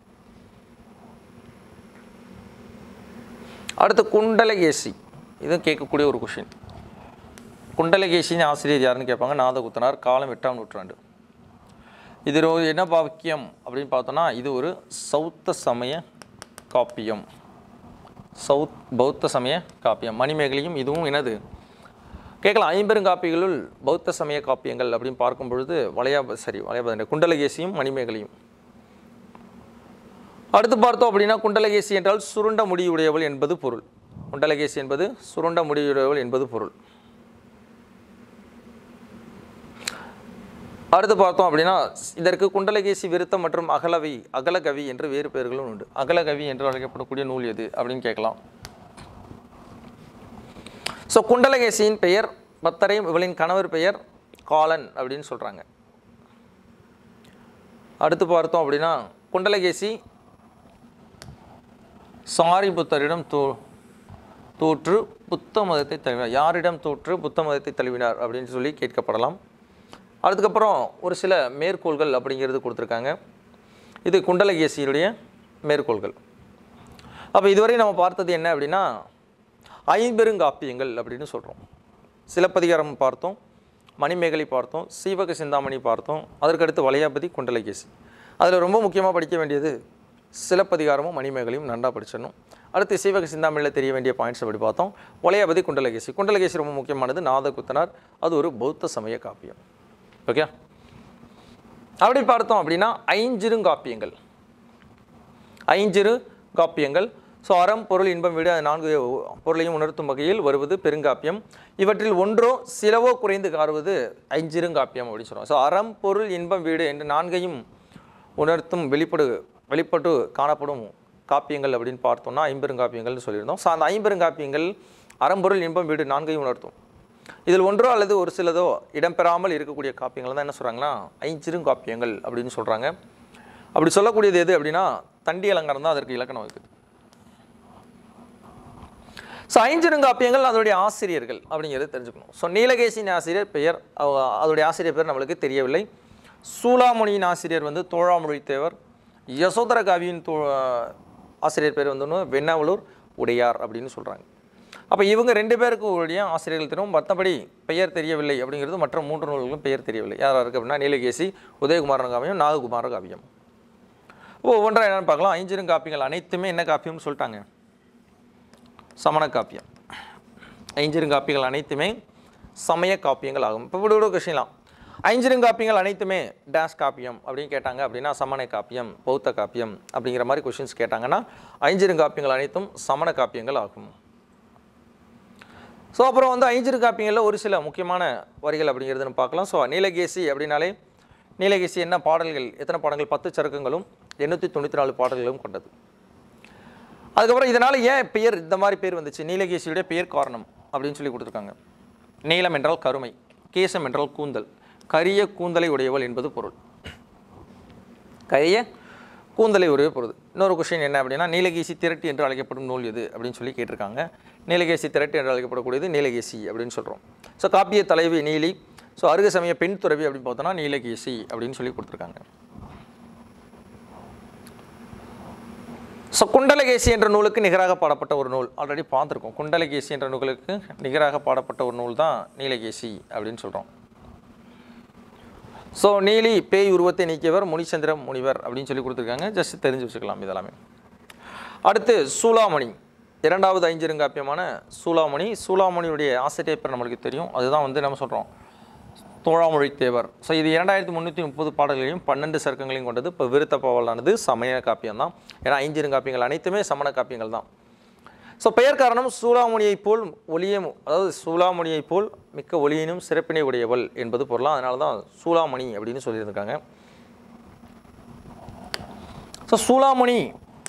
அடுத்து குண்டலகேசி இதுவும் கேட்கக்கூடிய ஒரு கொஷின் குண்டலகேசியின் ஆசிரியர் யாருன்னு கேட்பாங்க நாதகுத்தனார் காலம் எட்டாம் நூற்றாண்டு இது ஒரு என்ன வாக்கியம் அப்படின்னு பார்த்தோன்னா இது ஒரு சௌத்த சமய காப்பியம் சவுத் பௌத்த சமய காப்பியம் மணிமேகலையும் இதுவும் என்னது கேட்கலாம் ஐம்பெருங்காப்பிகளுள் பௌத்த சமய காப்பியங்கள் அப்படின்னு பார்க்கும் பொழுது வளையா சரி வளையாபதி குண்டலகேசியும் மணிமேகலையும் அடுத்து பார்த்தோம் அப்படின்னா குண்டலகேசி என்றால் சுருண்ட முடியுடையவள் என்பது பொருள் குண்டலகேசி என்பது சுருண்ட முடியுடையவள் என்பது பொருள் அடுத்து பார்த்தோம் அப்படின்னா இதற்கு குண்டலகேசி விருத்தம் மற்றும் அகலவி அகலகவி என்று வேறு பெயர்களும் உண்டு அகலகவி என்று அழைக்கப்படக்கூடிய நூல் எது அப்படின்னு கேட்கலாம் ஸோ குண்டலகேசியின் பெயர் பத்தரை இவளின் கணவர் பெயர் காலன் அப்படின்னு சொல்கிறாங்க அடுத்து பார்த்தோம் அப்படின்னா குண்டலகேசி சாரி புத்தரிடம் தோ தோற்று புத்த மதத்தை தழுவினார் யாரிடம் தோற்று புத்த மதத்தை தழுவினார் அப்படின்னு சொல்லி கேட்கப்படலாம் அதுக்கப்புறம் ஒரு சில மேற்கோள்கள் அப்படிங்கிறது கொடுத்துருக்காங்க இது குண்டலகேசியுடைய மேற்கோள்கள் அப்போ இதுவரை நம்ம பார்த்தது என்ன அப்படின்னா ஐம்பெருங்காப்பியங்கள் அப்படின்னு சொல்கிறோம் சிலப்பதிகாரம் பார்த்தோம் மணிமேகலை பார்த்தோம் சீவக சிந்தாமணி பார்த்தோம் அதற்கடுத்து வளையாபதி குண்டலகேசி அதில் ரொம்ப முக்கியமாக படிக்க வேண்டியது சிலப்பதிகாரமும் மணிமேகலையும் நன்றா படிச்சிடணும் அடுத்து சீவக சிந்தாமணியில் தெரிய வேண்டிய பாயிண்ட்ஸ் அப்படி பார்த்தோம் வளையாபதி குண்டலகேசி குண்டலகேசி ரொம்ப முக்கியமானது நாதகுத்தனார் அது ஒரு பௌத்த சமய காப்பியம் ஓகே அப்படி பார்த்தோம் அப்படின்னா ஐஞ்சிருங்காப்பியங்கள் ஐஞ்சிறு காப்பியங்கள் ஸோ அறம் பொருள் இன்பம் வீடு அது நான்கு பொருளையும் உணர்த்தும் வகையில் வருவது பெருங்காப்பியம் இவற்றில் ஒன்றோ சிலவோ குறைந்து காருவது ஐஞ்சிருங்காப்பியம் அப்படின்னு சொல்லுவோம் ஸோ அறம் பொருள் இன்பம் வீடு என்று நான்கையும் உணர்த்தும் வெளிப்படு வெளிப்பட்டு காணப்படும் காப்பியங்கள் அப்படின்னு பார்த்தோம்னா ஐம்பெருங்காப்பியங்கள்னு சொல்லியிருந்தோம் ஸோ அந்த ஐம்பெருங்காப்பியங்கள் அறம்பொருள் இன்பம் வீடு நான்கையும் உணர்த்தும் இதில் ஒன்றோ அல்லது ஒரு சிலதோ இடம்பெறாமல் இருக்கக்கூடிய காப்பியங்கள் தான் என்ன சொல்கிறாங்கன்னா ஐஞ்சிருங்காப்பியங்கள் அப்படின்னு சொல்கிறாங்க அப்படி சொல்லக்கூடியது எது அப்படின்னா தண்டி அலங்காரம் தான் அதற்கு இலக்கணம் இருக்குது ஸோ ஐஞ்சிருங்காப்பியங்கள் அதனுடைய ஆசிரியர்கள் அப்படிங்கிறத தெரிஞ்சுக்கணும் ஸோ நீலகேசியின் ஆசிரியர் பெயர் அவ- அதனுடைய ஆசிரியர் பேர் நம்மளுக்கு தெரியவில்லை சூளாமணியின் ஆசிரியர் வந்து தோழாமொழி தேவர் யசோதர காவியின் தோ ஆசிரியர் பேர் வந்து ஒண்ணு வெண்ணாவலூர் உடையார் அப்படின்னு சொல்கிறாங்க அப்போ இவங்க ரெண்டு பேருக்கு உடைய ஆசிரியர்கள் தெரியும் மற்றபடி பெயர் தெரியவில்லை அப்படிங்கிறது மற்ற மூன்று நூல்களும் பெயர் தெரியவில்லை யார் யாருக்கு அப்படின்னா நீலகேசி உதயகுமாரன் காவியம் நாககுமார காவியம் இப்போ ஒவ்வொன்றா என்னென்னு பார்க்கலாம் ஐஞ்சிரும் காப்பியங்கள் அனைத்துமே என்ன காப்பியம்னு சொல்லிட்டாங்க சமண காப்பியம் ஐஞ்சிருங்காப்பியங்கள் அனைத்துமே சமய காப்பியங்கள் ஆகும் இப்போ இப்படி ஒரு கொஷின்லாம் ஐஞ்சிருங்காப்பியங்கள் அனைத்துமே டேஷ் காப்பியம் அப்படின்னு கேட்டாங்க அப்படின்னா சமண காப்பியம் பௌத்த காப்பியம் அப்படிங்கிற மாதிரி கொஷின்ஸ் கேட்டாங்கன்னா ஐஞ்சிருங்காப்பியங்கள் அனைத்தும் சமண காப்பியங்கள் ஆகும் ஸோ அப்புறம் வந்து ஐஞ்சிரு காப்பியங்களில் ஒரு சில முக்கியமான வரிகள் அப்படிங்கிறது நம்ம பார்க்கலாம் ஸோ நீலகேசி அப்படின்னாலே நீலகேசி என்ன பாடல்கள் எத்தனை பாடல்கள் பத்து சருக்கங்களும் எண்ணூற்றி தொண்ணூற்றி நாலு பாடல்களும் கொண்டது அதுக்கப்புறம் இதனால் ஏன் பெயர் இந்த மாதிரி பேர் வந்துச்சு நீலகேசியுடைய பெயர் காரணம் அப்படின்னு சொல்லி கொடுத்துருக்காங்க நீலம் என்றால் கருமை கேசம் என்றால் கூந்தல் கரிய கூந்தலை உடையவள் என்பது பொருள் கரிய கூந்தலை உடைய பொருள் இன்னொரு கொஷின் என்ன அப்படின்னா நீலகேசி திரட்டு என்று அழைக்கப்படும் நூல் எது அப்படின்னு சொல்லி கேட்டிருக்காங்க நீலகேசி திரட்டு என்று அழைக்கப்படக்கூடியது நீலகேசி அப்படின்னு சொல்கிறோம் ஸோ காப்பிய தலைவி நீலி ஸோ அருக சமய பெண் துறவி அப்படின்னு பார்த்தோன்னா நீலகேசி அப்படின்னு சொல்லி கொடுத்துருக்காங்க ஸோ குண்டலகேசி என்ற நூலுக்கு நிகராக பாடப்பட்ட ஒரு நூல் ஆல்ரெடி பார்த்துருக்கோம் குண்டலகேசி என்ற நூலுக்கு நிகராக பாடப்பட்ட ஒரு நூல் தான் நீலகேசி அப்படின்னு சொல்கிறோம் ஸோ நீலி பேய் உருவத்தை நீக்கியவர் முனிச்சந்திர முனிவர் அப்படின்னு சொல்லி கொடுத்துருக்காங்க ஜஸ்ட் தெரிஞ்சு வச்சுக்கலாம் இதெல்லாமே அடுத்து சூளாமணி இரண்டாவது ஐஞ்சிருங்காப்பியமான சூளாமணி சூளாமணியுடைய ஆசிரியர் பேர் நம்மளுக்கு தெரியும் அதுதான் வந்து நம்ம சொல்கிறோம் தோழாமொழி தேவர் ஸோ இது இரண்டாயிரத்தி முந்நூற்றி முப்பது பாடல்களையும் பன்னெண்டு சர்க்கங்களையும் கொண்டது இப்போ விருத்த பாவலானது சமய காப்பியம் தான் ஏன்னா ஐஞ்சிறு காப்பியங்கள் அனைத்துமே சமண காப்பியங்கள் தான் ஸோ பெயர் காரணம் சூளாமணியைப் போல் ஒளியே அதாவது சூளாமணியைப் போல் மிக்க ஒளியினும் சிறப்பினை உடையவள் என்பது பொருளாம் அதனால தான் சூளாமணி அப்படின்னு சொல்லியிருக்காங்க ஸோ சூளாமணி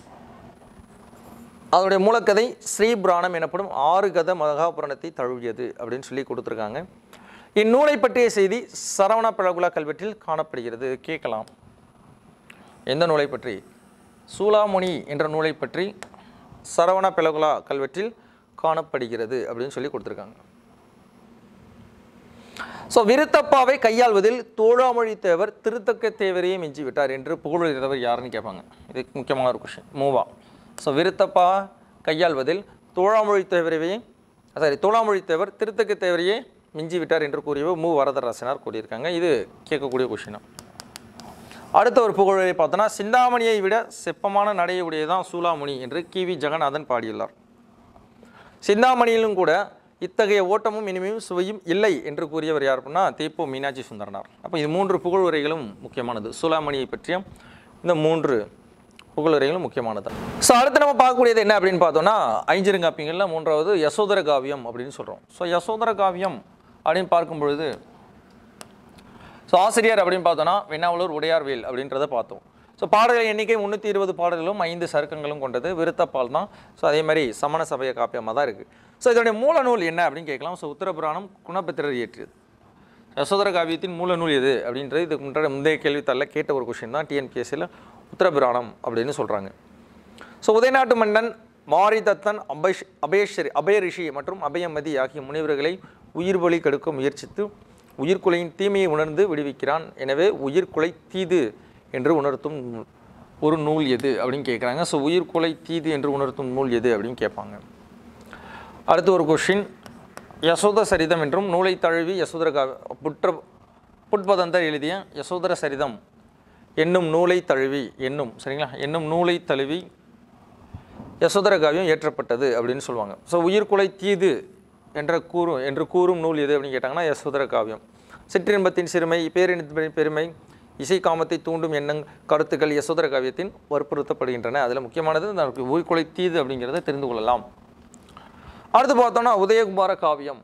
அதனுடைய மூலக்கதை ஸ்ரீபுராணம் எனப்படும் ஆறு கத மகாபுராணத்தை தழுவியது அப்படின்னு சொல்லி கொடுத்துருக்காங்க இந்நூலை பற்றிய செய்தி சரவண பழகுலா கல்வெட்டில் காணப்படுகிறது கேட்கலாம் எந்த நூலை பற்றி சூளாமணி என்ற நூலை பற்றி சரவண பெலகுலா கல்வெட்டில் காணப்படுகிறது அப்படின்னு சொல்லி கொடுத்துருக்காங்க ஸோ விருத்தப்பாவை கையாள்வதில் தோழாமொழி தேவர் திருத்தக்க தேவரையே மிஞ்சி விட்டார் என்று புகழுகிறவர் யாருன்னு கேட்பாங்க இது முக்கியமான ஒரு கொஷின் மூவா ஸோ விருத்தப்பா கையாள்வதில் தோழாமொழி தேவரையே சாரி தோழாமொழி தேவர் திருத்தக்க தேவரையே மிஞ்சி விட்டார் என்று கூறியவர் மு வரதராசனார் கூறியிருக்காங்க இது கேட்கக்கூடிய கொஷினா அடுத்த ஒரு புகழை பார்த்தோன்னா சிந்தாமணியை விட செப்பமான நடையை உடையதான் சூளாமணி என்று கிவி ஜெகநாதன் பாடியுள்ளார் சிந்தாமணியிலும் கூட இத்தகைய ஓட்டமும் இனிமையும் சுவையும் இல்லை என்று கூறியவர் யார் அப்படின்னா தேப்போ மீனாட்சி சுந்தரனார் அப்போ இது மூன்று புகழுரைகளும் முக்கியமானது சூளாமணியை பற்றிய இந்த மூன்று புகழுரைகளும் முக்கியமானது ஸோ அடுத்து நம்ம பார்க்கக்கூடியது என்ன அப்படின்னு பார்த்தோம்னா ஐஞ்சிருங்காப்பியங்களில் மூன்றாவது யசோதர காவியம் அப்படின்னு சொல்கிறோம் ஸோ யசோதர காவியம் அப்படின்னு பார்க்கும் பொழுது ஸோ ஆசிரியர் அப்படின்னு பார்த்தோன்னா வெண்ணாவலூர் உடையார்வேல் அப்படின்றத பார்த்தோம் ஸோ பாடல்கள் எண்ணிக்கை முந்நூற்றி இருபது பாடல்களும் ஐந்து சருக்கங்களும் கொண்டது விருத்தப்பால் தான் ஸோ அதே மாதிரி சமண சபைய காப்பியமாக தான் இருக்குது ஸோ இதோடைய மூல நூல் என்ன அப்படின்னு கேட்கலாம் ஸோ உத்தரபுராணம் குணபத்திரர் இயற்றியது யசோதர காவியத்தின் மூல நூல் எது அப்படின்றது இதுக்கு முன்னாடி முந்தைய கேள்வித்தாளில் கேட்ட ஒரு கொஷின் தான் டிஎன்பிஎஸ்சியில் உத்தரபுராணம் அப்படின்னு சொல்கிறாங்க ஸோ உதயநாட்டு மன்னன் மாரிதத்தன் அபேஷ் அபயஸ்ரீ அபய ரிஷி மற்றும் அபயமதி ஆகிய முனிவர்களை உயிர் பலி கெடுக்க முயற்சித்து உயிர்குலையின் தீமையை உணர்ந்து விடுவிக்கிறான் எனவே உயிர்குலை தீது என்று உணர்த்தும் ஒரு நூல் எது அப்படின்னு கேட்குறாங்க ஸோ உயிர்குலை தீது என்று உணர்த்தும் நூல் எது அப்படின்னு கேட்பாங்க அடுத்து ஒரு கொஷின் யசோத சரிதம் என்றும் நூலை தழுவி யசோதர கா புற்ற புட்பதந்தர் எழுதிய யசோதர சரிதம் என்னும் நூலை தழுவி என்னும் சரிங்களா என்னும் நூலை தழுவி யசோதர காவியம் ஏற்றப்பட்டது அப்படின்னு சொல்லுவாங்க ஸோ உயிர்குலை தீது என்ற கூறு என்று கூறும் நூல் எது அப்படின்னு கேட்டாங்கன்னா யசோதர காவியம் சிற்றின்பத்தின் சிறுமை பேரின்பத்தின் பெருமை இசை காமத்தை தூண்டும் எண்ணங் கருத்துக்கள் யசோதர காவியத்தின் வற்புறுத்தப்படுகின்றன அதில் முக்கியமானது நமக்கு உயிர்குலை தீது அப்படிங்கிறத தெரிந்து கொள்ளலாம் அடுத்து பார்த்தோம்னா உதயகுமார காவியம்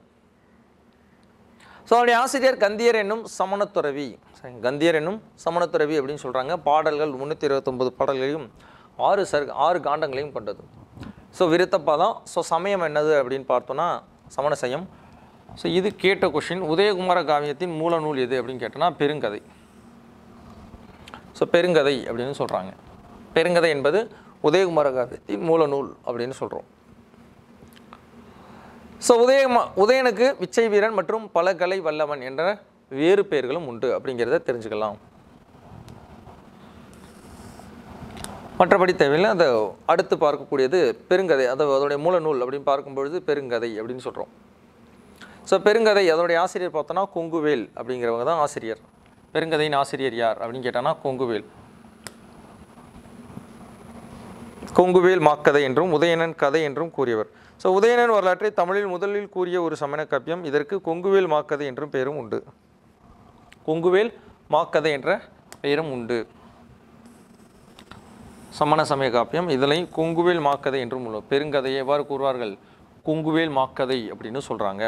ஸோ அவருடைய ஆசிரியர் கந்தியர் என்னும் சமணத்துறவி சரி, கந்தியர் என்னும் சமணத்துறவி அப்படின்னு சொல்கிறாங்க பாடல்கள் முந்நூற்றி இருபத்தொம்பது பாடல்களையும் ஆறு சர் ஆறு காண்டங்களையும் கொண்டது ஸோ விருத்தப்பா தான் ஸோ சமயம் என்னது அப்படின்னு பார்த்தோன்னா சமண சயம் ஸோ இது கேட்ட கொஷின் உதயகுமார காவியத்தின் மூல நூல் எது அப்படின்னு கேட்டோன்னா பெருங்கதை ஸோ பெருங்கதை அப்படின்னு சொல்கிறாங்க பெருங்கதை என்பது உதயகுமார காவியத்தின் மூல நூல் அப்படின்னு சொல்கிறோம் ஸோ உதயமா உதயனுக்கு விச்சை வீரன் மற்றும் பல கலை வல்லவன் என்ற வேறு பெயர்களும் உண்டு அப்படிங்கிறத தெரிஞ்சுக்கலாம் மற்றபடி தேவையில்லை அந்த அடுத்து பார்க்கக்கூடியது பெருங்கதை அது அதோடைய மூல நூல் அப்படின்னு பார்க்கும்பொழுது பெருங்கதை அப்படின்னு சொல்கிறோம் ஸோ பெருங்கதை அதோடைய ஆசிரியர் பார்த்தோன்னா கொங்குவேல் அப்படிங்கிறவங்க தான் ஆசிரியர் பெருங்கதையின் ஆசிரியர் யார் அப்படின்னு கேட்டான்னா கொங்குவேல் கொங்குவேல் மாக்கதை என்றும் உதயணன் கதை என்றும் கூறியவர் ஸோ உதயணன் வரலாற்றை தமிழில் முதலில் கூறிய ஒரு சமண காப்பியம் இதற்கு கொங்குவேல் மாக்கதை என்றும் பெயரும் உண்டு கொங்குவேல் மாக்கதை என்ற பெயரும் உண்டு சமண சமய காப்பியம் இதனை கொங்குவேல் மாக்கதை என்றும் உள்ள பெருங்கதையை எவ்வாறு கூறுவார்கள் கொங்குவேல் மாக்கதை அப்படின்னு சொல்கிறாங்க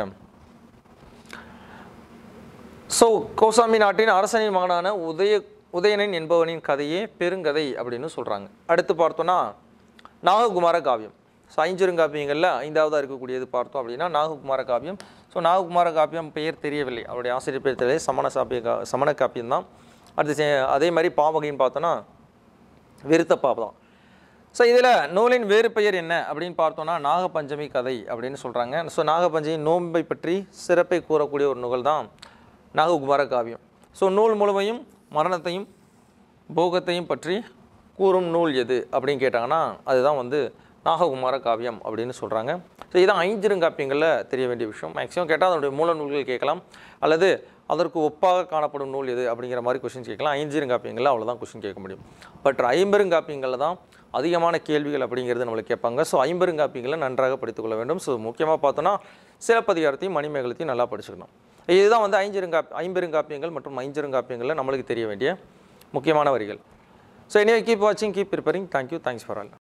ஸோ கோசாமி நாட்டின் அரசனின் மகனான உதய உதயணன் என்பவனின் கதையே பெருங்கதை அப்படின்னு சொல்கிறாங்க அடுத்து பார்த்தோன்னா நாககுமார காவியம் ஸோ ஐஞ்சிருங்காப்பியங்களில் ஐந்தாவதாக இருக்கக்கூடியது பார்த்தோம் அப்படின்னா நாககுமார காவியம் ஸோ நாககுமார காப்பியம் பெயர் தெரியவில்லை அவருடைய ஆசிரியர் பெயர் தெரியவில்லை சமண சாப்பிய கா சமண காப்பியம் தான் அடுத்து சே- அதே மாதிரி பாவகைன்னு பார்த்தோன்னா விருத்தப்பா தான் ஸோ இதில் நூலின் வேறு பெயர் என்ன அப்படின்னு பார்த்தோன்னா நாகபஞ்சமி கதை அப்படின்னு சொல்கிறாங்க ஸோ நாகபஞ்சமி நோன்பை பற்றி சிறப்பை கூறக்கூடிய ஒரு நூல் தான் நாககுமார காவியம் ஸோ நூல் முழுமையும் மரணத்தையும் போகத்தையும் பற்றி கூறும் நூல் எது அப்படின்னு கேட்டாங்கன்னா அதுதான் வந்து நாககுமார காவியம் அப்படின்னு சொல்கிறாங்க ஸோ இதான் ஐஞ்சிருங்காப்பியங்களில் தெரிய வேண்டிய விஷயம் மேக்ஸிமம் கேட்டால் அதனுடைய மூல நூல்கள் கேட்கலாம் அல்லது அதற்கு ஒப்பாக காணப்படும் நூல் எது அப்படிங்கிற மாதிரி கொஷின் கேட்கலாம் ஐஞ்சிருங்காப்பியங்களில் அவ்வளோதான் கொஷின் கேட்க முடியும் பட் ஐம்பெருங்காப்பியங்களில் தான் அதிகமான கேள்விகள் அப்படிங்கிறது நம்மளுக்கு கேட்பாங்க ஸோ ஐம்பெருங்காப்பியங்களை நன்றாக படித்துக்கொள்ள வேண்டும் ஸோ முக்கியமாக பார்த்தோன்னா சிலப்பதிகாரத்தையும் மணிமேகலத்தையும் நல்லா படிச்சுக்கணும் இதுதான் வந்து ஐஞ்சிருங்காப் ஐம்பெருங்காப்பியங்கள் மற்றும் ஐஞ்சிருங்காப்பியங்களில் நம்மளுக்கு தெரிய வேண்டிய முக்கியமான வரிகள் ஸோ எனவே கீப் வாட்சிங் keep preparing thank you thanks for all